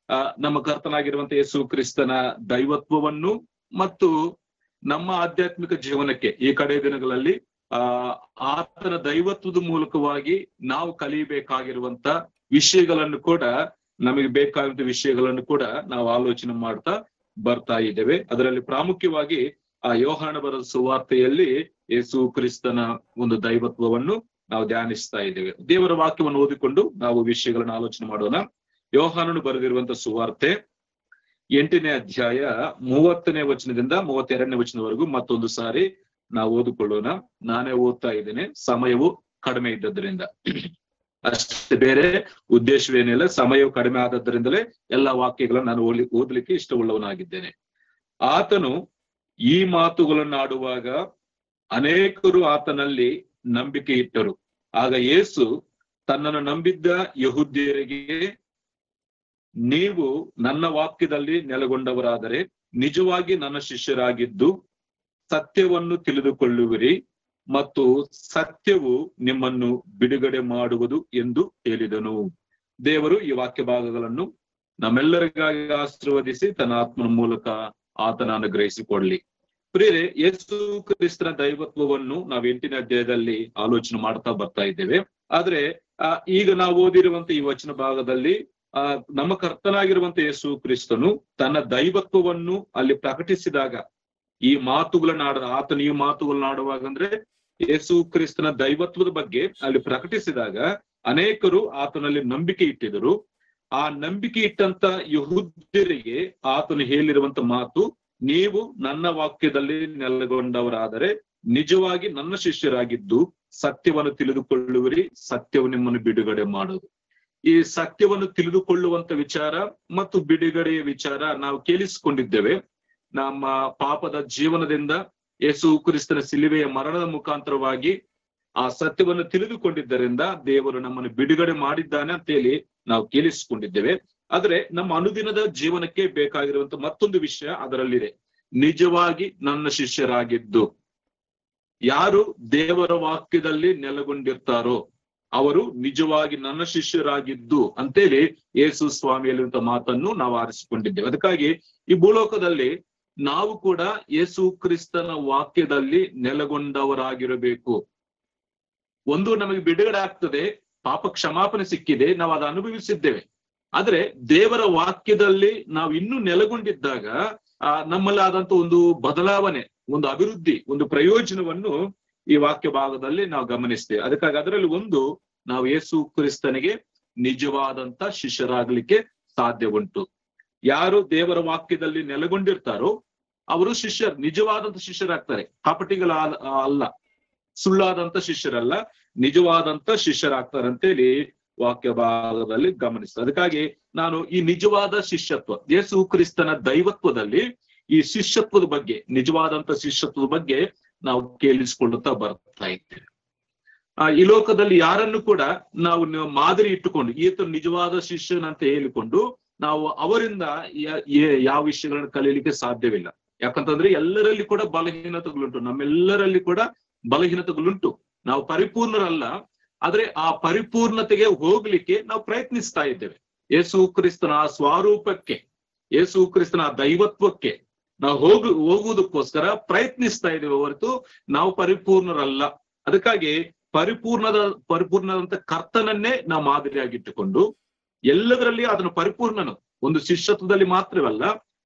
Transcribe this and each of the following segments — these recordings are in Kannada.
ಆ ನಮ್ಮ ಕರ್ತನಾಗಿರುವಂತ ಯೇಸು ಕ್ರಿಸ್ತನ ದೈವತ್ವವನ್ನು ಮತ್ತು ನಮ್ಮ ಆಧ್ಯಾತ್ಮಿಕ ಜೀವನಕ್ಕೆ ಈ ಕಡೆ ದಿನಗಳಲ್ಲಿ ಆ ಆತನ ದೈವತ್ವದ ಮೂಲಕವಾಗಿ ನಾವು ಕಲಿಬೇಕಾಗಿರುವಂತ ವಿಷಯಗಳನ್ನು ಕೂಡ ನಮಗೆ ಬೇಕಾದಂತ ವಿಷಯಗಳನ್ನು ಕೂಡ ನಾವು ಆಲೋಚನೆ ಮಾಡ್ತಾ ಬರ್ತಾ ಇದ್ದೇವೆ ಅದರಲ್ಲಿ ಪ್ರಾಮುಖ್ಯವಾಗಿ ಆ ಯೋಹಾನ ಬರದ ಸುವಾರ್ತೆಯಲ್ಲಿ ಯೇಸು ಕ್ರಿಸ್ತನ ಒಂದು ದೈವತ್ವವನ್ನು ನಾವು ಧ್ಯಾನಿಸ್ತಾ ಇದ್ದೇವೆ ದೇವರ ವಾಕ್ಯವನ್ನು ಓದಿಕೊಂಡು ನಾವು ವಿಷಯಗಳನ್ನ ಆಲೋಚನೆ ಮಾಡೋಣ ಯೋಹಾನನು ಬರೆದಿರುವಂತ ಸುವಾರ್ತೆ ಎಂಟನೇ ಅಧ್ಯಾಯ ಮೂವತ್ತನೇ ವಚನದಿಂದ ಮೂವತ್ತೆರಡನೇ ವಚನವರೆಗೂ ಮತ್ತೊಂದು ಸಾರಿ ನಾವು ಓದಿಕೊಳ್ಳೋಣ ನಾನೇ ಓದ್ತಾ ಇದ್ದೇನೆ ಸಮಯವು ಕಡಿಮೆ ಇದ್ದದ್ರಿಂದ ಅಷ್ಟೇ ಬೇರೆ ಉದ್ದೇಶವೇನಿಲ್ಲ ಸಮಯವು ಕಡಿಮೆ ಆದದ್ರಿಂದಲೇ ಎಲ್ಲಾ ವಾಕ್ಯಗಳನ್ನು ನಾನು ಓದ್ಲಿ ಓದ್ಲಿಕ್ಕೆ ಇಷ್ಟವುಳ್ಳವನಾಗಿದ್ದೇನೆ ಆತನು ಈ ಮಾತುಗಳನ್ನು ಆಡುವಾಗ ಅನೇಕರು ಆತನಲ್ಲಿ ನಂಬಿಕೆ ಇಟ್ಟರು ಆಗ ಯೇಸು ತನ್ನನ್ನು ನಂಬಿದ್ದ ಯಹುದ್ಯರಿಗೆ ನೀವು ನನ್ನ ವಾಕ್ಯದಲ್ಲಿ ನೆಲೆಗೊಂಡವರಾದರೆ ನಿಜವಾಗಿ ನನ್ನ ಶಿಷ್ಯರಾಗಿದ್ದು ಸತ್ಯವನ್ನು ತಿಳಿದುಕೊಳ್ಳುವಿರಿ ಮತ್ತು ಸತ್ಯವು ನಿಮ್ಮನ್ನು ಬಿಡುಗಡೆ ಮಾಡುವುದು ಎಂದು ಹೇಳಿದನು ದೇವರು ಈ ವಾಕ್ಯ ಭಾಗಗಳನ್ನು ನಮ್ಮೆಲ್ಲರಿಗಾಗಿ ಆಶೀರ್ವದಿಸಿ ತನ್ನ ಆತ್ಮನ ಮೂಲಕ ಆತನ ಅನುಗ್ರಹಿಸಿಕೊಡ್ಲಿ ಪ್ರಿಯರೇ ಯೇಸು ಕ್ರಿಸ್ತನ ದೈವತ್ವವನ್ನು ನಾವು ಎಂಟನೇ ಅಧ್ಯಾಯದಲ್ಲಿ ಆಲೋಚನೆ ಮಾಡ್ತಾ ಬರ್ತಾ ಇದ್ದೇವೆ ಆದ್ರೆ ಆ ಈಗ ನಾವು ಓದಿರುವಂತ ಈ ವಚನ ಭಾಗದಲ್ಲಿ ಆ ನಮ್ಮ ಕರ್ತನಾಗಿರುವಂತ ಯೇಸು ಕ್ರಿಸ್ತನು ತನ್ನ ದೈವತ್ವವನ್ನು ಅಲ್ಲಿ ಪ್ರಕಟಿಸಿದಾಗ ಈ ಮಾತುಗಳನ್ನ ಆಡ ಆತನ ಈ ಮಾತುಗಳನ್ನ ಆಡುವಾಗ ಅಂದ್ರೆ ಯೇಸು ಕ್ರಿಸ್ತನ ದೈವತ್ವದ ಬಗ್ಗೆ ಅಲ್ಲಿ ಪ್ರಕಟಿಸಿದಾಗ ಅನೇಕರು ಆತನಲ್ಲಿ ನಂಬಿಕೆ ಇಟ್ಟಿದರು ಆ ನಂಬಿಕೆ ಇಟ್ಟಂತ ಯಹುದ್ಯರಿಗೆ ಆತನು ಹೇಳಿರುವಂತ ಮಾತು ನೀವು ನನ್ನ ವಾಕ್ಯದಲ್ಲಿ ನೆಲೆಗೊಂಡವರಾದರೆ ನಿಜವಾಗಿ ನನ್ನ ಶಿಷ್ಯರಾಗಿದ್ದು ಸತ್ಯವನ್ನು ತಿಳಿದುಕೊಳ್ಳುವಿರಿ ಸತ್ಯವು ನಿಮ್ಮನ್ನು ಬಿಡುಗಡೆ ಮಾಡೋದು ಈ ಸತ್ಯವನ್ನು ತಿಳಿದುಕೊಳ್ಳುವಂತ ವಿಚಾರ ಮತ್ತು ಬಿಡುಗಡೆಯ ವಿಚಾರ ನಾವು ಕೇಳಿಸಿಕೊಂಡಿದ್ದೇವೆ ನಮ್ಮ ಪಾಪದ ಜೀವನದಿಂದ ಯೇಸು ಕ್ರಿಸ್ತನ ಸಿಲುವೆಯ ಮರಣದ ಮುಖಾಂತರವಾಗಿ ಆ ಸತ್ಯವನ್ನು ತಿಳಿದುಕೊಂಡಿದ್ದರಿಂದ ದೇವರು ನಮ್ಮನ್ನು ಬಿಡುಗಡೆ ಮಾಡಿದ್ದಾನೆ ಅಂತ ಹೇಳಿ ನಾವು ಕೇಳಿಸಿಕೊಂಡಿದ್ದೇವೆ ಆದ್ರೆ ನಮ್ಮ ಅನುದಿನದ ಜೀವನಕ್ಕೆ ಬೇಕಾಗಿರುವಂತ ಮತ್ತೊಂದು ವಿಷಯ ಅದರಲ್ಲಿದೆ ನಿಜವಾಗಿ ನನ್ನ ಶಿಷ್ಯರಾಗಿದ್ದು ಯಾರು ದೇವರ ವಾಕ್ಯದಲ್ಲಿ ನೆಲೆಗೊಂಡಿರ್ತಾರೋ ಅವರು ನಿಜವಾಗಿ ನನ್ನ ಶಿಷ್ಯರಾಗಿದ್ದು ಅಂತೇಳಿ ಯೇಸು ಸ್ವಾಮಿಯಲ್ಲಿರುವಂತ ಮಾತನ್ನು ನಾವು ಆರಿಸಿಕೊಂಡಿದ್ದೇವೆ ಅದಕ್ಕಾಗಿ ಈ ಭೂಲೋಕದಲ್ಲಿ ನಾವು ಕೂಡ ಯೇಸು ಕ್ರಿಸ್ತನ ವಾಕ್ಯದಲ್ಲಿ ನೆಲೆಗೊಂಡವರಾಗಿರಬೇಕು ಒಂದು ನಮಗೆ ಬಿಡುಗಡೆ ಆಗ್ತದೆ ಪಾಪ ಕ್ಷಮಾಪಣೆ ಸಿಕ್ಕಿದೆ ನಾವು ಅದು ಅನುಭವಿಸಿದ್ದೇವೆ ಆದ್ರೆ ದೇವರ ವಾಕ್ಯದಲ್ಲಿ ನಾವು ಇನ್ನೂ ನೆಲೆಗೊಂಡಿದ್ದಾಗ ಆ ನಮ್ಮಲ್ಲಿ ಆದಂತ ಒಂದು ಬದಲಾವಣೆ ಒಂದು ಅಭಿವೃದ್ಧಿ ಒಂದು ಪ್ರಯೋಜನವನ್ನು ಈ ವಾಕ್ಯ ಭಾಗದಲ್ಲಿ ನಾವು ಗಮನಿಸ್ತೇವೆ ಅದಕ್ಕಾಗಿ ಅದರಲ್ಲಿ ಒಂದು ನಾವು ಯೇಸು ಕ್ರಿಸ್ತನಿಗೆ ನಿಜವಾದಂತ ಶಿಷ್ಯರಾಗ್ಲಿಕ್ಕೆ ಸಾಧ್ಯ ಉಂಟು ಯಾರು ದೇವರ ವಾಕ್ಯದಲ್ಲಿ ನೆಲೆಗೊಂಡಿರ್ತಾರೋ ಅವರು ಶಿಷ್ಯರ್ ನಿಜವಾದಂತ ಶಿಷ್ಯರಾಗ್ತಾರೆ ಕಾಪಟಿಗಳ ಅಲ್ಲ ಸುಳ್ಳಾದಂತ ಶಿಷ್ಯರಲ್ಲ ನಿಜವಾದಂತ ಶಿಷ್ಯರಾಗ್ತಾರೆ ಅಂತೇಳಿ ವಾಕ್ಯ ಭಾಗದಲ್ಲಿ ಗಮನಿಸ್ತದೆ ಅದಕ್ಕಾಗಿ ನಾನು ಈ ನಿಜವಾದ ಶಿಷ್ಯತ್ವ ಯೇಸು ಕ್ರಿಸ್ತನ ದೈವತ್ವದಲ್ಲಿ ಈ ಶಿಷ್ಯತ್ವದ ಬಗ್ಗೆ ನಿಜವಾದಂತ ಶಿಷ್ಯತ್ವದ ಬಗ್ಗೆ ನಾವು ಕೇಳಿಸಿಕೊಳ್ಳುತ್ತಾ ಬರ್ತಾ ಇದ್ದೇವೆ ಆ ಈ ಲೋಕದಲ್ಲಿ ಯಾರನ್ನು ಕೂಡ ನಾವು ಮಾದರಿ ಇಟ್ಟುಕೊಂಡು ಈತ ನಿಜವಾದ ಶಿಷ್ಯನಂತ ಹೇಳಿಕೊಂಡು ನಾವು ಅವರಿಂದ ಯಾವ ವಿಷಯಗಳನ್ನ ಕಲೀಲಿಕ್ಕೆ ಸಾಧ್ಯವಿಲ್ಲ ಯಾಕಂತಂದ್ರೆ ಎಲ್ಲರಲ್ಲಿ ಕೂಡ ಬಲಹೀನತೆಗಳುಂಟು ನಮ್ಮೆಲ್ಲರಲ್ಲಿ ಕೂಡ ಬಲಹೀನತೆಗಳುಂಟು ನಾವು ಪರಿಪೂರ್ಣರಲ್ಲ ಆದ್ರೆ ಆ ಪರಿಪೂರ್ಣತೆಗೆ ಹೋಗ್ಲಿಕ್ಕೆ ನಾವು ಪ್ರಯತ್ನಿಸ್ತಾ ಇದ್ದೇವೆ ಯೇಸು ಕ್ರಿಸ್ತನ ಆ ಸ್ವರೂಪಕ್ಕೆ ಯೇಸು ಕ್ರಿಸ್ತನ ದೈವತ್ವಕ್ಕೆ ನಾವು ಹೋಗು ಹೋಗುವುದಕ್ಕೋಸ್ಕರ ಪ್ರಯತ್ನಿಸ್ತಾ ಇದ್ದೇವೆ ಹೊರತು ನಾವು ಪರಿಪೂರ್ಣರಲ್ಲ ಅದಕ್ಕಾಗಿ ಪರಿಪೂರ್ಣದ ಪರಿಪೂರ್ಣದಂತ ಕರ್ತನನ್ನೇ ನಾವು ಮಾದರಿಯಾಗಿಟ್ಟುಕೊಂಡು ಎಲ್ಲದರಲ್ಲಿ ಆತನು ಪರಿಪೂರ್ಣನು ಒಂದು ಶಿಷ್ಯತ್ವದಲ್ಲಿ ಮಾತ್ರವಲ್ಲ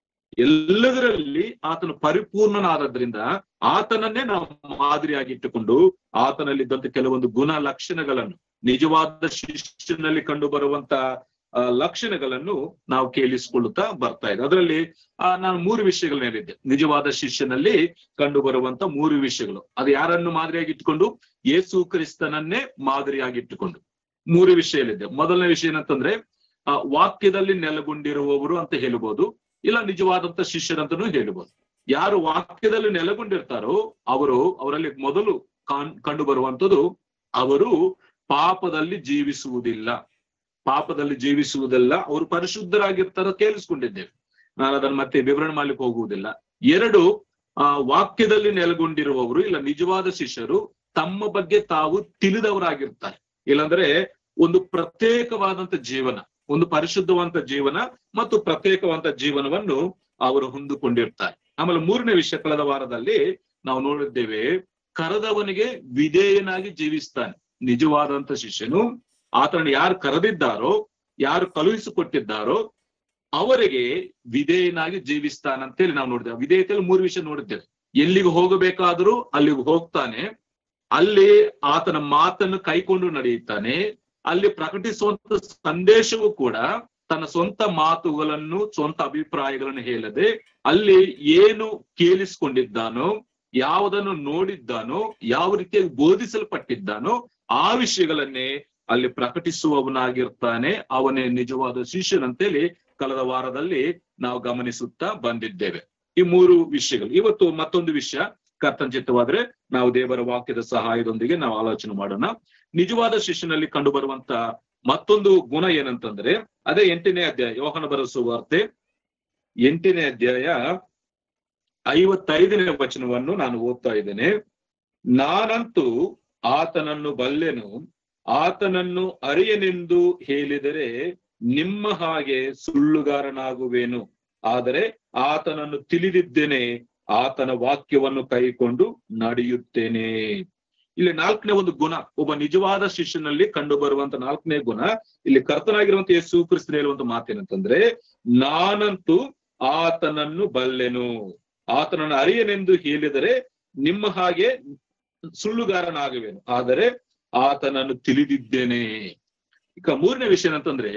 ಎಲ್ಲದರಲ್ಲಿ ಆತನು ಪರಿಪೂರ್ಣನಾದದ್ರಿಂದ ಆತನನ್ನೇ ನಾವು ಮಾದರಿಯಾಗಿಟ್ಟುಕೊಂಡು ಆತನಲ್ಲಿದ್ದಂತ ಕೆಲವೊಂದು ಗುಣ ಲಕ್ಷಣಗಳನ್ನು ನಿಜವಾದ ಶಿಷ್ಯನಲ್ಲಿ ಕಂಡು ಬರುವಂತ ಲಕ್ಷಣಗಳನ್ನು ನಾವು ಕೇಳಿಸಿಕೊಳ್ಳುತ್ತಾ ಬರ್ತಾ ಇದೆ ಅದರಲ್ಲಿ ಆ ನಾನು ಮೂರು ವಿಷಯಗಳನ್ನ ಹೇಳಿದ್ದೆ ನಿಜವಾದ ಶಿಷ್ಯನಲ್ಲಿ ಕಂಡು ಬರುವಂತ ಮೂರು ವಿಷಯಗಳು ಅದು ಯಾರನ್ನು ಮಾದರಿಯಾಗಿಟ್ಟುಕೊಂಡು ಯೇಸು ಕ್ರಿಸ್ತನನ್ನೇ ಮಾದರಿಯಾಗಿಟ್ಟುಕೊಂಡು ಮೂರು ವಿಷಯ ಹೇಳಿದ್ದೆ ಮೊದಲನೇ ವಿಷಯ ಏನಂತಂದ್ರೆ ಆ ವಾಕ್ಯದಲ್ಲಿ ನೆಲೆಗೊಂಡಿರುವವರು ಅಂತ ಹೇಳ್ಬೋದು ಇಲ್ಲ ನಿಜವಾದಂತ ಶಿಷ್ಯರಂತನೂ ಹೇಳ್ಬೋದು ಯಾರು ವಾಕ್ಯದಲ್ಲಿ ನೆಲೆಗೊಂಡಿರ್ತಾರೋ ಅವರು ಅವರಲ್ಲಿ ಮೊದಲು ಕಾಣ್ ಕಂಡು ಬರುವಂತದ್ದು ಅವರು ಪಾಪದಲ್ಲಿ ಜೀವಿಸುವುದಿಲ್ಲ ಪಾಪದಲ್ಲಿ ಜೀವಿಸುವುದಲ್ಲ ಅವರು ಪರಿಶುದ್ಧರಾಗಿರ್ತಾರ ಕೇಳಿಸ್ಕೊಂಡಿದ್ದೇವೆ ನಾನು ಅದನ್ನ ಮತ್ತೆ ವಿವರಣೆ ಮಾಡ್ಲಿಕ್ಕೆ ಹೋಗುವುದಿಲ್ಲ ಎರಡು ಆ ವಾಕ್ಯದಲ್ಲಿ ನೆಲೆಗೊಂಡಿರುವವರು ಇಲ್ಲ ನಿಜವಾದ ಶಿಷ್ಯರು ತಮ್ಮ ಬಗ್ಗೆ ತಾವು ತಿಳಿದವರಾಗಿರ್ತಾರೆ ಇಲ್ಲಾಂದ್ರೆ ಒಂದು ಪ್ರತ್ಯೇಕವಾದಂತ ಜೀವನ ಒಂದು ಪರಿಶುದ್ಧವಂತ ಜೀವನ ಮತ್ತು ಪ್ರತ್ಯೇಕವಂತ ಜೀವನವನ್ನು ಅವರು ಹೊಂದಿಕೊಂಡಿರ್ತಾರೆ ಆಮೇಲೆ ಮೂರನೇ ವಿಷಯ ಕಳೆದ ವಾರದಲ್ಲಿ ನಾವು ನೋಡಿದ್ದೇವೆ ಕರೆದವನಿಗೆ ವಿಧೇಯನಾಗಿ ಜೀವಿಸ್ತಾನೆ ನಿಜವಾದಂತ ಶಿಷ್ಯನು ಆತನ ಯಾರು ಕರೆದಿದ್ದಾರೋ ಯಾರು ಕಳುಹಿಸಿಕೊಟ್ಟಿದ್ದಾರೋ ಅವರಿಗೆ ವಿಧೇಯನಾಗಿ ಜೀವಿಸ್ತಾನಂತೇಳಿ ನಾವು ನೋಡಿದ್ದೇವೆ ವಿಧೇಯತೆಯಲ್ಲಿ ಮೂರು ವಿಷಯ ನೋಡಿದ್ದೇವೆ ಎಲ್ಲಿಗೆ ಹೋಗಬೇಕಾದ್ರೂ ಅಲ್ಲಿಗೆ ಹೋಗ್ತಾನೆ ಅಲ್ಲಿ ಆತನ ಮಾತನ್ನು ಕೈಕೊಂಡು ನಡೆಯುತ್ತಾನೆ ಅಲ್ಲಿ ಪ್ರಕಟಿಸುವಂತ ಸಂದೇಶವೂ ಕೂಡ ತನ್ನ ಸ್ವಂತ ಮಾತುಗಳನ್ನು ಸ್ವಂತ ಅಭಿಪ್ರಾಯಗಳನ್ನು ಹೇಳದೆ ಅಲ್ಲಿ ಏನು ಕೇಳಿಸ್ಕೊಂಡಿದ್ದಾನೋ ಯಾವುದನ್ನು ನೋಡಿದ್ದಾನೋ ಯಾವ ರೀತಿಯಾಗಿ ಬೋಧಿಸಲ್ಪಟ್ಟಿದ್ದಾನೋ ಆ ವಿಷಯಗಳನ್ನೇ ಅಲ್ಲಿ ಪ್ರಕಟಿಸುವವನಾಗಿರ್ತಾನೆ ಅವನೇ ನಿಜವಾದ ಶಿಷ್ಯನಂತೇಳಿ ಕಳೆದ ವಾರದಲ್ಲಿ ನಾವು ಗಮನಿಸುತ್ತಾ ಬಂದಿದ್ದೇವೆ ಈ ಮೂರು ವಿಷಯಗಳು ಇವತ್ತು ಮತ್ತೊಂದು ವಿಷಯ ಕರ್ತಂಚಿತವಾದ್ರೆ ನಾವು ದೇವರ ವಾಕ್ಯದ ಸಹಾಯದೊಂದಿಗೆ ನಾವು ಆಲೋಚನೆ ಮಾಡೋಣ ನಿಜವಾದ ಶಿಷ್ಯನಲ್ಲಿ ಕಂಡು ಬರುವಂತ ಮತ್ತೊಂದು ಗುಣ ಏನಂತಂದ್ರೆ ಅದೇ ಎಂಟನೇ ಅಧ್ಯಾಯ ಯೋಹನ ಬರಸುವ ವಾರ್ತೆ ಎಂಟನೇ ಅಧ್ಯಾಯ ಐವತ್ತೈದನೇ ವಚನವನ್ನು ನಾನು ಓದ್ತಾ ಇದ್ದೇನೆ ನಾನಂತೂ ಆತನನ್ನು ಬಲ್ಲೆನು ಆತನನ್ನು ಅರಿಯನೆಂದು ಹೇಳಿದರೆ ನಿಮ್ಮ ಹಾಗೆ ಸುಳ್ಳುಗಾರನಾಗುವೆನು ಆದರೆ ಆತನನ್ನು ತಿಳಿದಿದ್ದೇನೆ ಆತನ ವಾಕ್ಯವನ್ನು ಕೈಕೊಂಡು ನಡೆಯುತ್ತೇನೆ ಇಲ್ಲಿ ನಾಲ್ಕನೇ ಒಂದು ಗುಣ ಒಬ್ಬ ನಿಜವಾದ ಶಿಷ್ಯನಲ್ಲಿ ಕಂಡು ಬರುವಂತ ನಾಲ್ಕನೇ ಗುಣ ಇಲ್ಲಿ ಕರ್ತನಾಗಿರುವಂತ ಯೇಸು ಕ್ರಿಸ್ತನ ಹೇಳುವಂತ ಮಾತೇನಂತಂದ್ರೆ ನಾನಂತೂ ಆತನನ್ನು ಬಲ್ಲೆನು ಆತನನ್ನು ಅರಿಯನೆಂದು ಹೇಳಿದರೆ ನಿಮ್ಮ ಹಾಗೆ ಸುಳ್ಳುಗಾರನಾಗುವೆನು ಆದರೆ ಆತನನ್ನು ತಿಳಿದಿದ್ದೇನೆ ಈಗ ಮೂರನೇ ವಿಷಯ ಏನಂತಂದ್ರೆ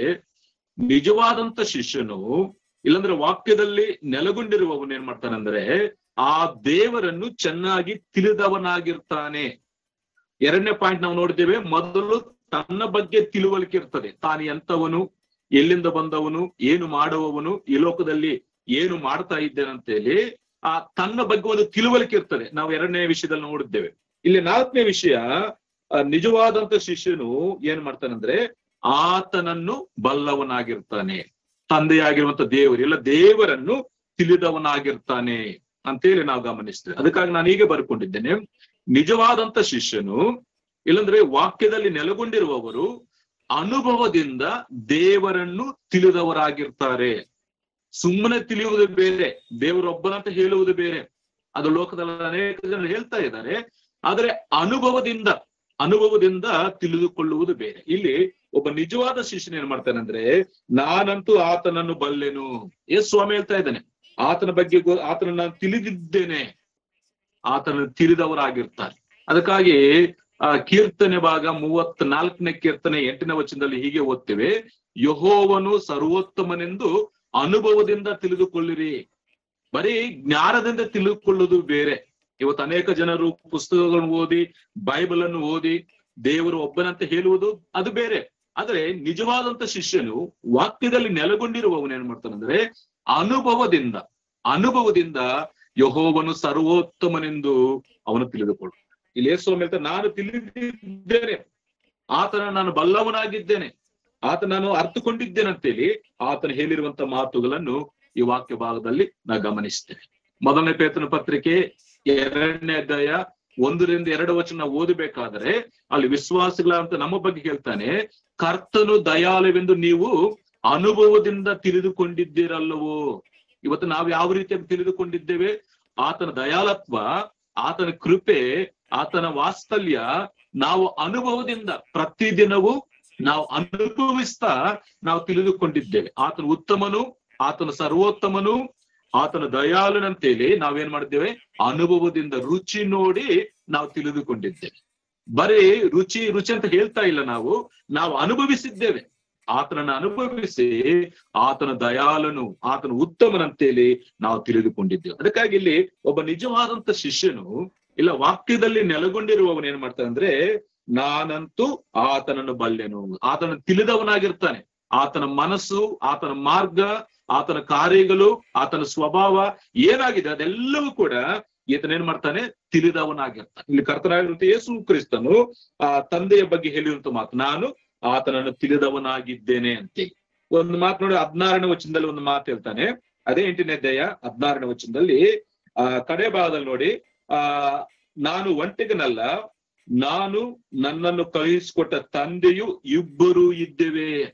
ನಿಜವಾದಂತ ಶಿಷ್ಯನು ಇಲ್ಲಾಂದ್ರೆ ವಾಕ್ಯದಲ್ಲಿ ನೆಲೆಗೊಂಡಿರುವವನು ಏನ್ ಮಾಡ್ತಾನಂದ್ರೆ ಆ ದೇವರನ್ನು ಚೆನ್ನಾಗಿ ತಿಳಿದವನಾಗಿರ್ತಾನೆ ಎರಡನೇ ಪಾಯಿಂಟ್ ನಾವು ನೋಡಿದ್ದೇವೆ ಮೊದಲು ತನ್ನ ಬಗ್ಗೆ ತಿಳುವಳಿಕೆ ಇರ್ತದೆ ತಾನು ಎಂತವನು ಎಲ್ಲಿಂದ ಬಂದವನು ಏನು ಮಾಡುವವನು ಈ ಲೋಕದಲ್ಲಿ ಏನು ಮಾಡ್ತಾ ಇದ್ದೇನಂತೇಳಿ ಆ ತನ್ನ ಬಗ್ಗೆ ಒಂದು ತಿಳುವಳಿಕೆ ಇರ್ತದೆ ನಾವು ಎರಡನೇ ವಿಷಯದಲ್ಲಿ ನೋಡಿದ್ದೇವೆ ಇಲ್ಲಿ ನಾಲ್ಕನೇ ವಿಷಯ ನಿಜವಾದಂತ ಶಿಷ್ಯನು ಏನ್ ಮಾಡ್ತಾನಂದ್ರೆ ಆತನನ್ನು ಬಲ್ಲವನಾಗಿರ್ತಾನೆ ತಂದೆಯಾಗಿರುವಂತ ದೇವರು ಎಲ್ಲ ದೇವರನ್ನು ತಿಳಿದವನಾಗಿರ್ತಾನೆ ಅಂತೇಳಿ ನಾವು ಗಮನಿಸ್ತೇವೆ ಅದಕ್ಕಾಗಿ ನಾನು ಹೀಗೆ ಬರ್ಕೊಂಡಿದ್ದೇನೆ ನಿಜವಾದಂತ ಶಿಷ್ಯನು ಇಲ್ಲಂದ್ರೆ ವಾಕ್ಯದಲ್ಲಿ ನೆಲೆಗೊಂಡಿರುವವರು ಅನುಭವದಿಂದ ದೇವರನ್ನು ತಿಳಿದವರಾಗಿರ್ತಾರೆ ಸುಮ್ಮನೆ ತಿಳಿಯುವುದು ಬೇರೆ ದೇವರೊಬ್ಬನಂತ ಹೇಳುವುದು ಬೇರೆ ಅದು ಲೋಕದಲ್ಲಿ ಅನೇಕ ಜನ ಹೇಳ್ತಾ ಇದ್ದಾರೆ ಆದ್ರೆ ಅನುಭವದಿಂದ ಅನುಭವದಿಂದ ತಿಳಿದುಕೊಳ್ಳುವುದು ಬೇರೆ ಇಲ್ಲಿ ಒಬ್ಬ ನಿಜವಾದ ಶಿಷ್ಯನ ಏನ್ ಮಾಡ್ತಾನೆ ಅಂದ್ರೆ ನಾನಂತೂ ಆತನನ್ನು ಬಲ್ಲೆನು ಎಸ್ ಸ್ವಾಮಿ ಹೇಳ್ತಾ ಇದ್ದಾನೆ ಆತನ ಬಗ್ಗೆ ಆತನ ನಾನು ತಿಳಿದಿದ್ದೇನೆ ಆತನ ತಿಳಿದವರಾಗಿರ್ತಾರೆ ಅದಕ್ಕಾಗಿ ಆ ಕೀರ್ತನೆ ಭಾಗ ಮೂವತ್ ನಾಲ್ಕನೇ ಕೀರ್ತನೆ ಎಂಟನೇ ವಚನದಲ್ಲಿ ಹೀಗೆ ಓದ್ತೇವೆ ಯಹೋವನು ಸರ್ವೋತ್ತಮನೆಂದು ಅನುಭವದಿಂದ ತಿಳಿದುಕೊಳ್ಳಿರಿ ಬರೀ ಜ್ಞಾನದಿಂದ ತಿಳಿದುಕೊಳ್ಳುವುದು ಬೇರೆ ಇವತ್ತು ಅನೇಕ ಜನರು ಪುಸ್ತಕಗಳನ್ನು ಓದಿ ಬೈಬಲ್ ಅನ್ನು ಓದಿ ದೇವರು ಒಬ್ಬನಂತ ಹೇಳುವುದು ಅದು ಬೇರೆ ಆದ್ರೆ ನಿಜವಾದಂತ ಶಿಷ್ಯನು ವಾಕ್ಯದಲ್ಲಿ ನೆಲೆಗೊಂಡಿರುವವನು ಏನ್ ಮಾಡ್ತಾನಂದ್ರೆ ಅನುಭವದಿಂದ ಅನುಭವದಿಂದ ಯಹೋವನು ಸರ್ವೋತ್ತಮನೆಂದು ಅವನು ತಿಳಿದುಕೊಳ್ಳು ಇಲ್ಲಿ ಯೇಸು ಹೇಳ್ತಾರೆ ನಾನು ತಿಳಿದಿದ್ದೇನೆ ಆತನ ನಾನು ಬಲ್ಲವನಾಗಿದ್ದೇನೆ ಆತ ನಾನು ಅರ್ಥಕೊಂಡಿದ್ದೇನೆ ಅಂತೇಳಿ ಆತನ ಹೇಳಿರುವಂತ ಮಾತುಗಳನ್ನು ಈ ವಾಕ್ಯ ಭಾಗದಲ್ಲಿ ನಾ ಗಮನಿಸ್ತೇನೆ ಮೊದಲನೇ ಪೇತನ ಪತ್ರಿಕೆ ಎರಡನೇ ಅಧ್ಯಾಯ ಒಂದರಿಂದ ಎರಡು ವಚನ ಓದಬೇಕಾದ್ರೆ ಅಲ್ಲಿ ವಿಶ್ವಾಸಿಗಳ ಅಂತ ನಮ್ಮ ಬಗ್ಗೆ ಹೇಳ್ತಾನೆ ಕರ್ತನು ದಯಾಲವೆಂದು ನೀವು ಅನುಭವದಿಂದ ತಿಳಿದುಕೊಂಡಿದ್ದೀರಲ್ಲವೋ ಇವತ್ತು ನಾವು ಯಾವ ರೀತಿಯಾಗಿ ತಿಳಿದುಕೊಂಡಿದ್ದೇವೆ ಆತನ ದಯಾಲತ್ವ ಆತನ ಕೃಪೆ ಆತನ ವಾಸ್ತಲ್ಯ ನಾವು ಅನುಭವದಿಂದ ಪ್ರತಿದಿನವೂ ನಾವು ಅನುಭವಿಸ್ತಾ ನಾವು ತಿಳಿದುಕೊಂಡಿದ್ದೇವೆ ಆತನ ಉತ್ತಮನು ಆತನ ಸರ್ವೋತ್ತಮನು ಆತನ ದಯಾಳುನಂತೇಳಿ ನಾವೇನ್ ಮಾಡಿದ್ದೇವೆ ಅನುಭವದಿಂದ ರುಚಿ ನೋಡಿ ನಾವು ತಿಳಿದುಕೊಂಡಿದ್ದೇವೆ ಬರೀ ರುಚಿ ರುಚಿ ಅಂತ ಹೇಳ್ತಾ ಇಲ್ಲ ನಾವು ನಾವು ಅನುಭವಿಸಿದ್ದೇವೆ ಆತನನ್ನು ಅನುಭವಿಸಿ ಆತನ ದಯಾಳನು ಆತನ ಉತ್ತಮನಂತೇಳಿ ನಾವು ತಿಳಿದುಕೊಂಡಿದ್ದೇವೆ ಅದಕ್ಕಾಗಿ ಇಲ್ಲಿ ಒಬ್ಬ ನಿಜವಾದಂತ ಶಿಷ್ಯನು ಇಲ್ಲ ವಾಕ್ಯದಲ್ಲಿ ನೆಲೆಗೊಂಡಿರುವವನು ಏನ್ ಮಾಡ್ತಾನೆ ಅಂದ್ರೆ ನಾನಂತೂ ಆತನನ್ನು ಬಲ್ಲೆನು ಆತನ ತಿಳಿದವನಾಗಿರ್ತಾನೆ ಆತನ ಮನಸ್ಸು ಆತನ ಮಾರ್ಗ ಆತನ ಕಾರ್ಯಗಳು ಆತನ ಸ್ವಭಾವ ಏನಾಗಿದೆ ಅದೆಲ್ಲವೂ ಕೂಡ ಈತನ ಏನ್ ಮಾಡ್ತಾನೆ ತಿಳಿದವನಾಗಿರ್ತಾನೆ ಇಲ್ಲಿ ಕರ್ತನಾಗಿರುವಂತ ಯೇಸು ಕ್ರಿಸ್ತನು ಆ ತಂದೆಯ ಬಗ್ಗೆ ಹೇಳಿರುವಂತ ಮಾತು ನಾನು ಆತನನ್ನು ತಿಳಿದವನಾಗಿದ್ದೇನೆ ಅಂತೇಳಿ ಒಂದು ಮಾತು ನೋಡಿ ಹದಿನಾರನೇ ವಚನದಲ್ಲಿ ಒಂದು ಮಾತು ಹೇಳ್ತಾನೆ ಅದೇ ಎಂಟನೇ ಅಧ್ಯಾಯ ಹದಿನಾರನೇ ವಚನದಲ್ಲಿ ಆ ಕಡೆ ಭಾಗದಲ್ಲಿ ನೋಡಿ ಆ ನಾನು ಒಂಟಿಗನಲ್ಲ ನಾನು ನನ್ನನ್ನು ಕಳುಹಿಸಿಕೊಟ್ಟ ತಂದೆಯು ಇಬ್ಬರು ಇದ್ದೇವೆ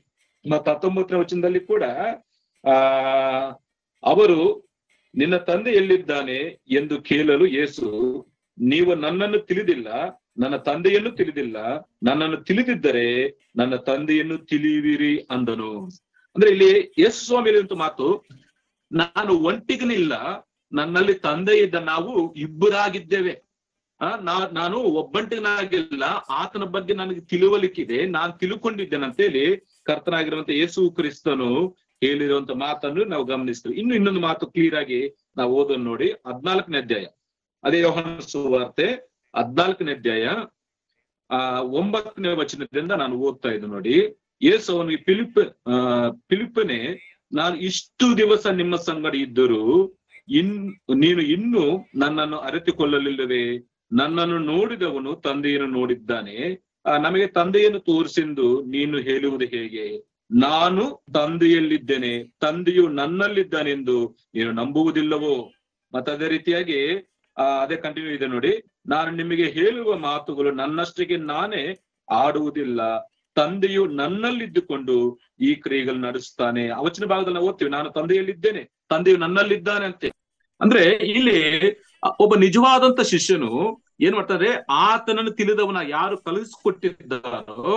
ಮತ್ತು ಹತ್ತೊಂಬತ್ತನೇ ವಚನದಲ್ಲಿ ಕೂಡ ಆ ಅವರು ನಿನ್ನ ತಂದೆ ಎಲ್ಲಿದ್ದಾನೆ ಎಂದು ಕೇಳಲು ಯೇಸು ನೀವು ನನ್ನನ್ನು ತಿಳಿದಿಲ್ಲ ನನ್ನ ತಂದೆಯನ್ನು ತಿಳಿದಿಲ್ಲ ನನ್ನನ್ನು ತಿಳಿದಿದ್ದರೆ ನನ್ನ ತಂದೆಯನ್ನು ತಿಳಿಯುವಿರಿ ಅಂದನು ಅಂದ್ರೆ ಇಲ್ಲಿ ಯೇಸು ಸ್ವಾಮಿ ಹೇಳಿದಂತ ಮಾತು ನಾನು ಒಂಟಿಗನಿಲ್ಲ ನನ್ನಲ್ಲಿ ತಂದೆ ಇದ್ದ ನಾವು ಇಬ್ಬರಾಗಿದ್ದೇವೆ ಆ ನಾ ನಾನು ಒಬ್ಬಂಟಿನಾಗಿಲ್ಲ ಆತನ ಬಗ್ಗೆ ನನಗೆ ತಿಳುವಲಿಕ್ಕಿದೆ ನಾನು ತಿಳ್ಕೊಂಡಿದ್ದೇನೆ ಅಂತೇಳಿ ಕರ್ತನಾಗಿರುವಂತ ಯೇಸು ಕ್ರಿಸ್ತನು ಹೇಳಿರುವಂತ ಮಾತನ್ನು ನಾವು ಗಮನಿಸ್ತೀವಿ ಇನ್ನು ಇನ್ನೊಂದು ಮಾತು ಕ್ಲಿಯರ್ ಆಗಿ ನಾವು ಓದೋದು ನೋಡಿ ಹದ್ನಾಲ್ಕನೇ ಅಧ್ಯಾಯ ಅದೇ ಯೋಹನ ಸುವಾರ್ತೆ ಹದ್ನಾಲ್ಕನೇ ಅಧ್ಯಾಯ ಆ ಒಂಬತ್ತನೇ ವಚನದಿಂದ ನಾನು ಓದ್ತಾ ಇದ್ದೆ ನೋಡಿ ಯೇಸು ಅವನಿಗೆ ಫಿಲಿಪ್ ಆ ಫಿಲಿಪ್ಪನೇ ನಾನು ಇಷ್ಟು ದಿವಸ ನಿಮ್ಮ ಸಂಗಡ ಇದ್ದರೂ ಇನ್ ನೀನು ಇನ್ನೂ ನನ್ನನ್ನು ಅರಿತುಕೊಳ್ಳಲಿಲ್ಲವೇ ನನ್ನನ್ನು ನೋಡಿದವನು ತಂದೆಯನ್ನು ನೋಡಿದ್ದಾನೆ ಆ, ನಮಗೆ ತಂದೆಯನ್ನು ತೋರಿಸೆಂದು ನೀನು ಹೇಳುವುದು ಹೇಗೆ ನಾನು ತಂದೆಯಲ್ಲಿದ್ದೇನೆ ತಂದೆಯು ನನ್ನಲ್ಲಿದ್ದಾನೆಂದು ನೀನು ನಂಬುವುದಿಲ್ಲವೋ ಮತ್ತೆ ಅದೇ ರೀತಿಯಾಗಿ ಆ ಅದೇ ಕಂಟಿನ್ಯೂ ಇದೆ ನೋಡಿ ನಾನು ನಿಮಗೆ ಹೇಳುವ ಮಾತುಗಳು ನನ್ನಷ್ಟಿಗೆ ನಾನೇ ಆಡುವುದಿಲ್ಲ ತಂದೆಯು ನನ್ನಲ್ಲಿದ್ದುಕೊಂಡು ಈ ಕ್ರಿಯೆಗಳು ನಡೆಸ್ತಾನೆ ಅವಚಿನ ಭಾಗದಲ್ಲಿ ನಾವು ಓದ್ತೀವಿ ನಾನು ತಂದೆಯಲ್ಲಿದ್ದೇನೆ ತಂದೆಯು ನನ್ನಲ್ಲಿದ್ದಾನೆ ಅಂತೆ ಅಂದ್ರೆ ಇಲ್ಲಿ ಒಬ್ಬ ನಿಜವಾದಂತ ಶಿಷ್ಯನು ಏನ್ ಮಾಡ್ತಾರೆ ಆತನನ್ನು ತಿಳಿದವನ ಯಾರು ಕಲಿಸ್ಕೊಟ್ಟಿದ್ದಾರೋ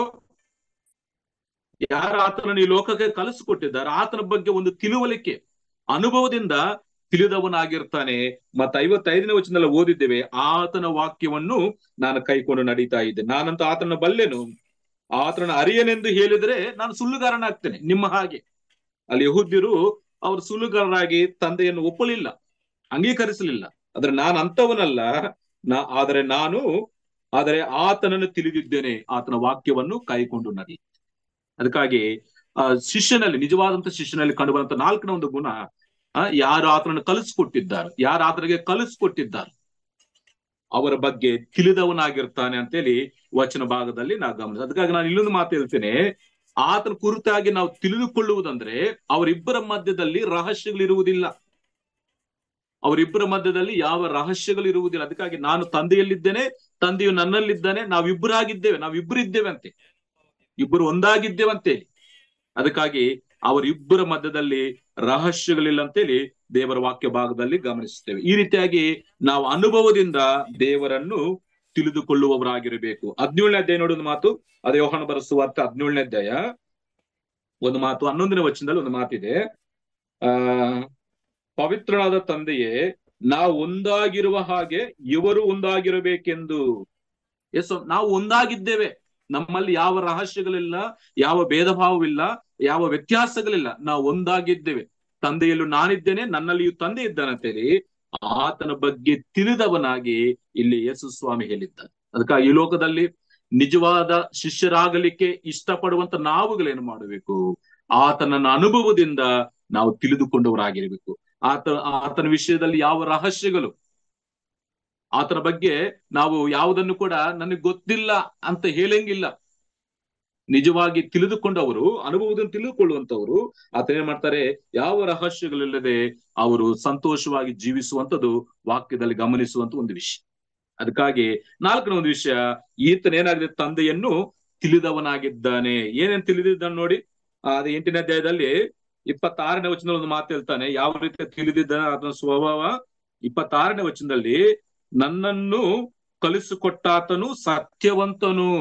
ಯಾರು ಆತನನ್ನು ಈ ಲೋಕಕ್ಕೆ ಕಲಿಸಿಕೊಟ್ಟಿದ್ದಾರೆ ಆತನ ಬಗ್ಗೆ ಒಂದು ತಿಳುವಳಿಕೆ ಅನುಭವದಿಂದ ತಿಳಿದವನಾಗಿರ್ತಾನೆ ಮತ್ತೆ ಐವತ್ತೈದನೇ ವಚನದಲ್ಲಿ ಓದಿದ್ದೇವೆ ಆತನ ವಾಕ್ಯವನ್ನು ನಾನು ಕೈಕೊಂಡು ನಡೀತಾ ಇದ್ದೆ ನಾನಂತೂ ಆತನ ಬಲ್ಲೆನು ಆತನ ಅರಿಯನೆಂದು ಹೇಳಿದ್ರೆ ನಾನು ಸುಳ್ಳುಗಾರನಾಗ್ತೇನೆ ನಿಮ್ಮ ಹಾಗೆ ಅಲ್ಲಿ ಯಹೂದ್ಯರು ಅವರು ಸುಳ್ಳುಗಾರರಾಗಿ ತಂದೆಯನ್ನು ಒಪ್ಪಲಿಲ್ಲ ಅಂಗೀಕರಿಸಲಿಲ್ಲ ಆದ್ರೆ ನಾನು ಅಂತವನಲ್ಲ ನಾ ಆದರೆ ನಾನು ಆದರೆ ಆತನನ್ನು ತಿಳಿದಿದ್ದೇನೆ ಆತನ ವಾಕ್ಯವನ್ನು ಕೈಕೊಂಡು ನಡಿ ಅದಕ್ಕಾಗಿ ಆ ಶಿಷ್ಯನಲ್ಲಿ ನಿಜವಾದಂತ ಶಿಷ್ಯನಲ್ಲಿ ಕಂಡುಬರುವಂತ ನಾಲ್ಕನೇ ಒಂದು ಗುಣ ಆ ಯಾರು ಆತನನ್ನು ಕಲಿಸ್ಕೊಟ್ಟಿದ್ದಾರೆ ಯಾರು ಆತನಿಗೆ ಕಲಿಸ್ಕೊಟ್ಟಿದ್ದಾರೆ ಅವರ ಬಗ್ಗೆ ತಿಳಿದವನಾಗಿರ್ತಾನೆ ಅಂತೇಳಿ ವಚನ ಭಾಗದಲ್ಲಿ ನಾವು ಗಮನಿಸ ಅದಕ್ಕಾಗಿ ನಾನು ಇಲ್ಲೊಂದು ಮಾತು ಹೇಳ್ತೇನೆ ಆತನ ಕುರಿತಾಗಿ ನಾವು ತಿಳಿದುಕೊಳ್ಳುವುದಂದ್ರೆ ಅವರಿಬ್ಬರ ಮಧ್ಯದಲ್ಲಿ ರಹಸ್ಯಗಳಿರುವುದಿಲ್ಲ ಅವರಿಬ್ಬರ ಮಧ್ಯದಲ್ಲಿ ಯಾವ ರಹಸ್ಯಗಳಿರುವುದಿಲ್ಲ ಅದಕ್ಕಾಗಿ ನಾನು ತಂದೆಯಲ್ಲಿದ್ದೇನೆ ತಂದೆಯು ನನ್ನಲ್ಲಿದ್ದಾನೆ ನಾವಿಬ್ಬರಾಗಿದ್ದೇವೆ ನಾವಿಬ್ಬರು ಇದ್ದೇವೆ ಅಂತೆ ಇಬ್ಬರು ಒಂದಾಗಿದ್ದೇವಂತೆ ಅದಕ್ಕಾಗಿ ಅವರಿಬ್ಬರ ಮಧ್ಯದಲ್ಲಿ ರಹಸ್ಯಗಳಿಲ್ಲ ಅಂತೇಳಿ ದೇವರ ವಾಕ್ಯ ಭಾಗದಲ್ಲಿ ಗಮನಿಸುತ್ತೇವೆ ಈ ರೀತಿಯಾಗಿ ನಾವು ಅನುಭವದಿಂದ ದೇವರನ್ನು ತಿಳಿದುಕೊಳ್ಳುವವರಾಗಿರಬೇಕು ಹದಿನೇಳನೇ ಅಧ್ಯಾಯ ನೋಡೋದು ಮಾತು ಅದೇ ಯೋಹನ ಬರೆಸುವಾರ್ಥ ಹದಿನೇಳನೇ ಅಧ್ಯಾಯ ಒಂದು ಮಾತು ಹನ್ನೊಂದನೇ ವಚನದಲ್ಲಿ ಒಂದು ಮಾತಿದೆ ಆ ಪವಿತ್ರನಾದ ತಂದೆಯೇ ನಾವು ಒಂದಾಗಿರುವ ಹಾಗೆ ಇವರು ಒಂದಾಗಿರಬೇಕೆಂದು ಎಸ್ ನಾವು ಒಂದಾಗಿದ್ದೇವೆ ನಮ್ಮಲ್ಲಿ ಯಾವ ರಹಸ್ಯಗಳಿಲ್ಲ ಯಾವ ಭೇದ ಭಾವವಿಲ್ಲ ಯಾವ ವ್ಯತ್ಯಾಸಗಳಿಲ್ಲ ನಾವು ಒಂದಾಗಿದ್ದೇವೆ ತಂದೆಯಲ್ಲೂ ನಾನಿದ್ದೇನೆ ನನ್ನಲ್ಲಿಯೂ ತಂದೆ ಇದ್ದಾನಂತೇಳಿ ಆತನ ಬಗ್ಗೆ ತಿಳಿದವನಾಗಿ ಇಲ್ಲಿ ಯೇಸು ಸ್ವಾಮಿ ಹೇಳಿದ್ದಾನೆ ಅದಕ್ಕಾಗಿ ಈ ಲೋಕದಲ್ಲಿ ನಿಜವಾದ ಶಿಷ್ಯರಾಗಲಿಕ್ಕೆ ಇಷ್ಟಪಡುವಂತ ನಾವುಗಳೇನು ಮಾಡಬೇಕು ಆತನ ಅನುಭವದಿಂದ ನಾವು ತಿಳಿದುಕೊಂಡವರಾಗಿರ್ಬೇಕು ಆತ ಆತನ ವಿಷಯದಲ್ಲಿ ಯಾವ ರಹಸ್ಯಗಳು ಆತನ ಬಗ್ಗೆ ನಾವು ಯಾವುದನ್ನು ಕೂಡ ನನಗೆ ಗೊತ್ತಿಲ್ಲ ಅಂತ ಹೇಳಂಗಿಲ್ಲ ನಿಜವಾಗಿ ತಿಳಿದುಕೊಂಡವರು ಅನುಭವದಿಂದ ತಿಳಿದುಕೊಳ್ಳುವಂತವರು ಆತ ಏನ್ ಮಾಡ್ತಾರೆ ಯಾವ ರಹಸ್ಯಗಳಿಲ್ಲದೆ ಅವರು ಸಂತೋಷವಾಗಿ ಜೀವಿಸುವಂತದ್ದು ವಾಕ್ಯದಲ್ಲಿ ಗಮನಿಸುವಂತ ಒಂದು ವಿಷಯ ಅದಕ್ಕಾಗಿ ನಾಲ್ಕನೇ ಒಂದು ವಿಷಯ ಈತನೇನಾಗಿದೆ ತಂದೆಯನ್ನು ತಿಳಿದವನಾಗಿದ್ದಾನೆ ಏನೇನ್ ತಿಳಿದಿದ್ದಾನೆ ನೋಡಿ ಅದ ಎಂಟನೇ ಅಧ್ಯಾಯದಲ್ಲಿ ಇಪ್ಪತ್ತಾರನೇ ವಚನದಲ್ಲಿ ಒಂದು ಮಾತು ಹೇಳ್ತಾನೆ ಯಾವ ರೀತಿ ತಿಳಿದಿದ್ದಾನೆ ಅದನ್ನ ಸ್ವಭಾವ ಇಪ್ಪತ್ತಾರನೇ ವಚನದಲ್ಲಿ ನನ್ನನ್ನು ಕಲಿಸಿಕೊಟ್ಟಾತನು ಸತ್ಯವಂತನು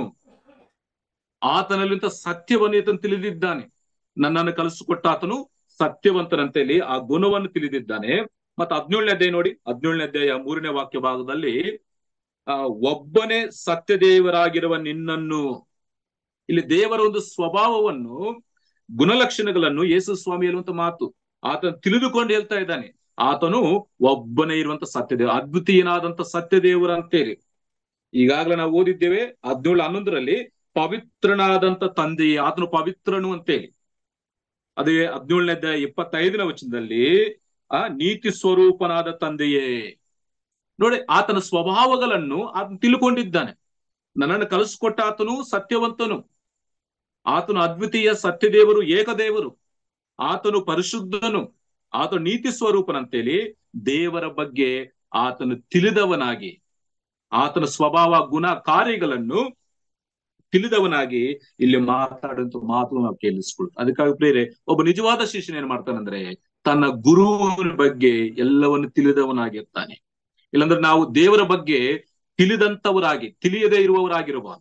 ಆತನಲ್ಲಿಂತ ಸತ್ಯವನ್ನು ಈತನು ತಿಳಿದಿದ್ದಾನೆ ನನ್ನನ್ನು ಕಲಿಸಿಕೊಟ್ಟಾತನು ಸತ್ಯವಂತನಂತೇಳಿ ಆ ಗುಣವನ್ನು ತಿಳಿದಿದ್ದಾನೆ ಮತ್ತೆ ಹದಿನೇಳನೇ ಅಧ್ಯಾಯ ನೋಡಿ ಹದಿನೇಳನೇ ಅಧ್ಯಾಯ ಮೂರನೇ ವಾಕ್ಯ ಭಾಗದಲ್ಲಿ ಆ ಒಬ್ಬನೇ ಸತ್ಯದೇವರಾಗಿರುವ ನಿನ್ನನ್ನು ಇಲ್ಲಿ ದೇವರ ಒಂದು ಸ್ವಭಾವವನ್ನು ಗುಣಲಕ್ಷಣಗಳನ್ನು ಯೇಸು ಸ್ವಾಮಿ ಹೇಳುವಂತ ಮಾತು ಆತನು ತಿಳಿದುಕೊಂಡು ಹೇಳ್ತಾ ಇದ್ದಾನೆ ಆತನು ಒಬ್ಬನೇ ಇರುವಂತ ಸತ್ಯದೇವ ಅದ್ವಿತೀಯನಾದಂತ ಸತ್ಯದೇವರು ಅಂತೇಳಿ ಈಗಾಗಲೇ ನಾವು ಓದಿದ್ದೇವೆ ಹದಿನೇಳು ಹನ್ನೊಂದರಲ್ಲಿ ಪವಿತ್ರನಾದಂತ ತಂದೆಯೇ ಆತನು ಪವಿತ್ರನು ಅಂತೇಳಿ ಅದೇ ಹದಿನೇಳನೇ ಅಧ್ಯಾಯ ಇಪ್ಪತ್ತೈದನೇ ವಚನದಲ್ಲಿ ಆ ನೀತಿ ಸ್ವರೂಪನಾದ ತಂದೆಯೇ ನೋಡಿ ಆತನ ಸ್ವಭಾವಗಳನ್ನು ಆತನು ತಿಳ್ಕೊಂಡಿದ್ದಾನೆ ನನ್ನನ್ನು ಕಲಿಸ್ಕೊಟ್ಟ ಆತನು ಸತ್ಯವಂತನು ಆತನು ಅದ್ವಿತೀಯ ಸತ್ಯದೇವರು ಏಕದೇವರು ಆತನು ಪರಿಶುದ್ಧನು ಆತನು ನೀತಿ ಸ್ವರೂಪನಂತೇಳಿ ದೇವರ ಬಗ್ಗೆ ಆತನು ತಿಳಿದವನಾಗಿ ಆತನ ಸ್ವಭಾವ ಗುಣ ಕಾರ್ಯಗಳನ್ನು ತಿಳಿದವನಾಗಿ ಇಲ್ಲಿ ಮಾತಾಡುವಂತ ಮಾತು ನಾವು ಕೇಳಿಸ್ಕೊಳ್ತು ಅದಕ್ಕಾಗಿ ಪ್ರೇರೆ ಒಬ್ಬ ನಿಜವಾದ ಶಿಷ್ಯನ ಏನ್ ಮಾಡ್ತಾನಂದ್ರೆ ತನ್ನ ಗುರುವಿನ ಬಗ್ಗೆ ಎಲ್ಲವನ್ನು ತಿಳಿದವನಾಗಿರ್ತಾನೆ ಇಲ್ಲಾಂದ್ರೆ ನಾವು ದೇವರ ಬಗ್ಗೆ ತಿಳಿದಂತವರಾಗಿ ತಿಳಿಯದೇ ಇರುವವರಾಗಿರಬಾರ್ದು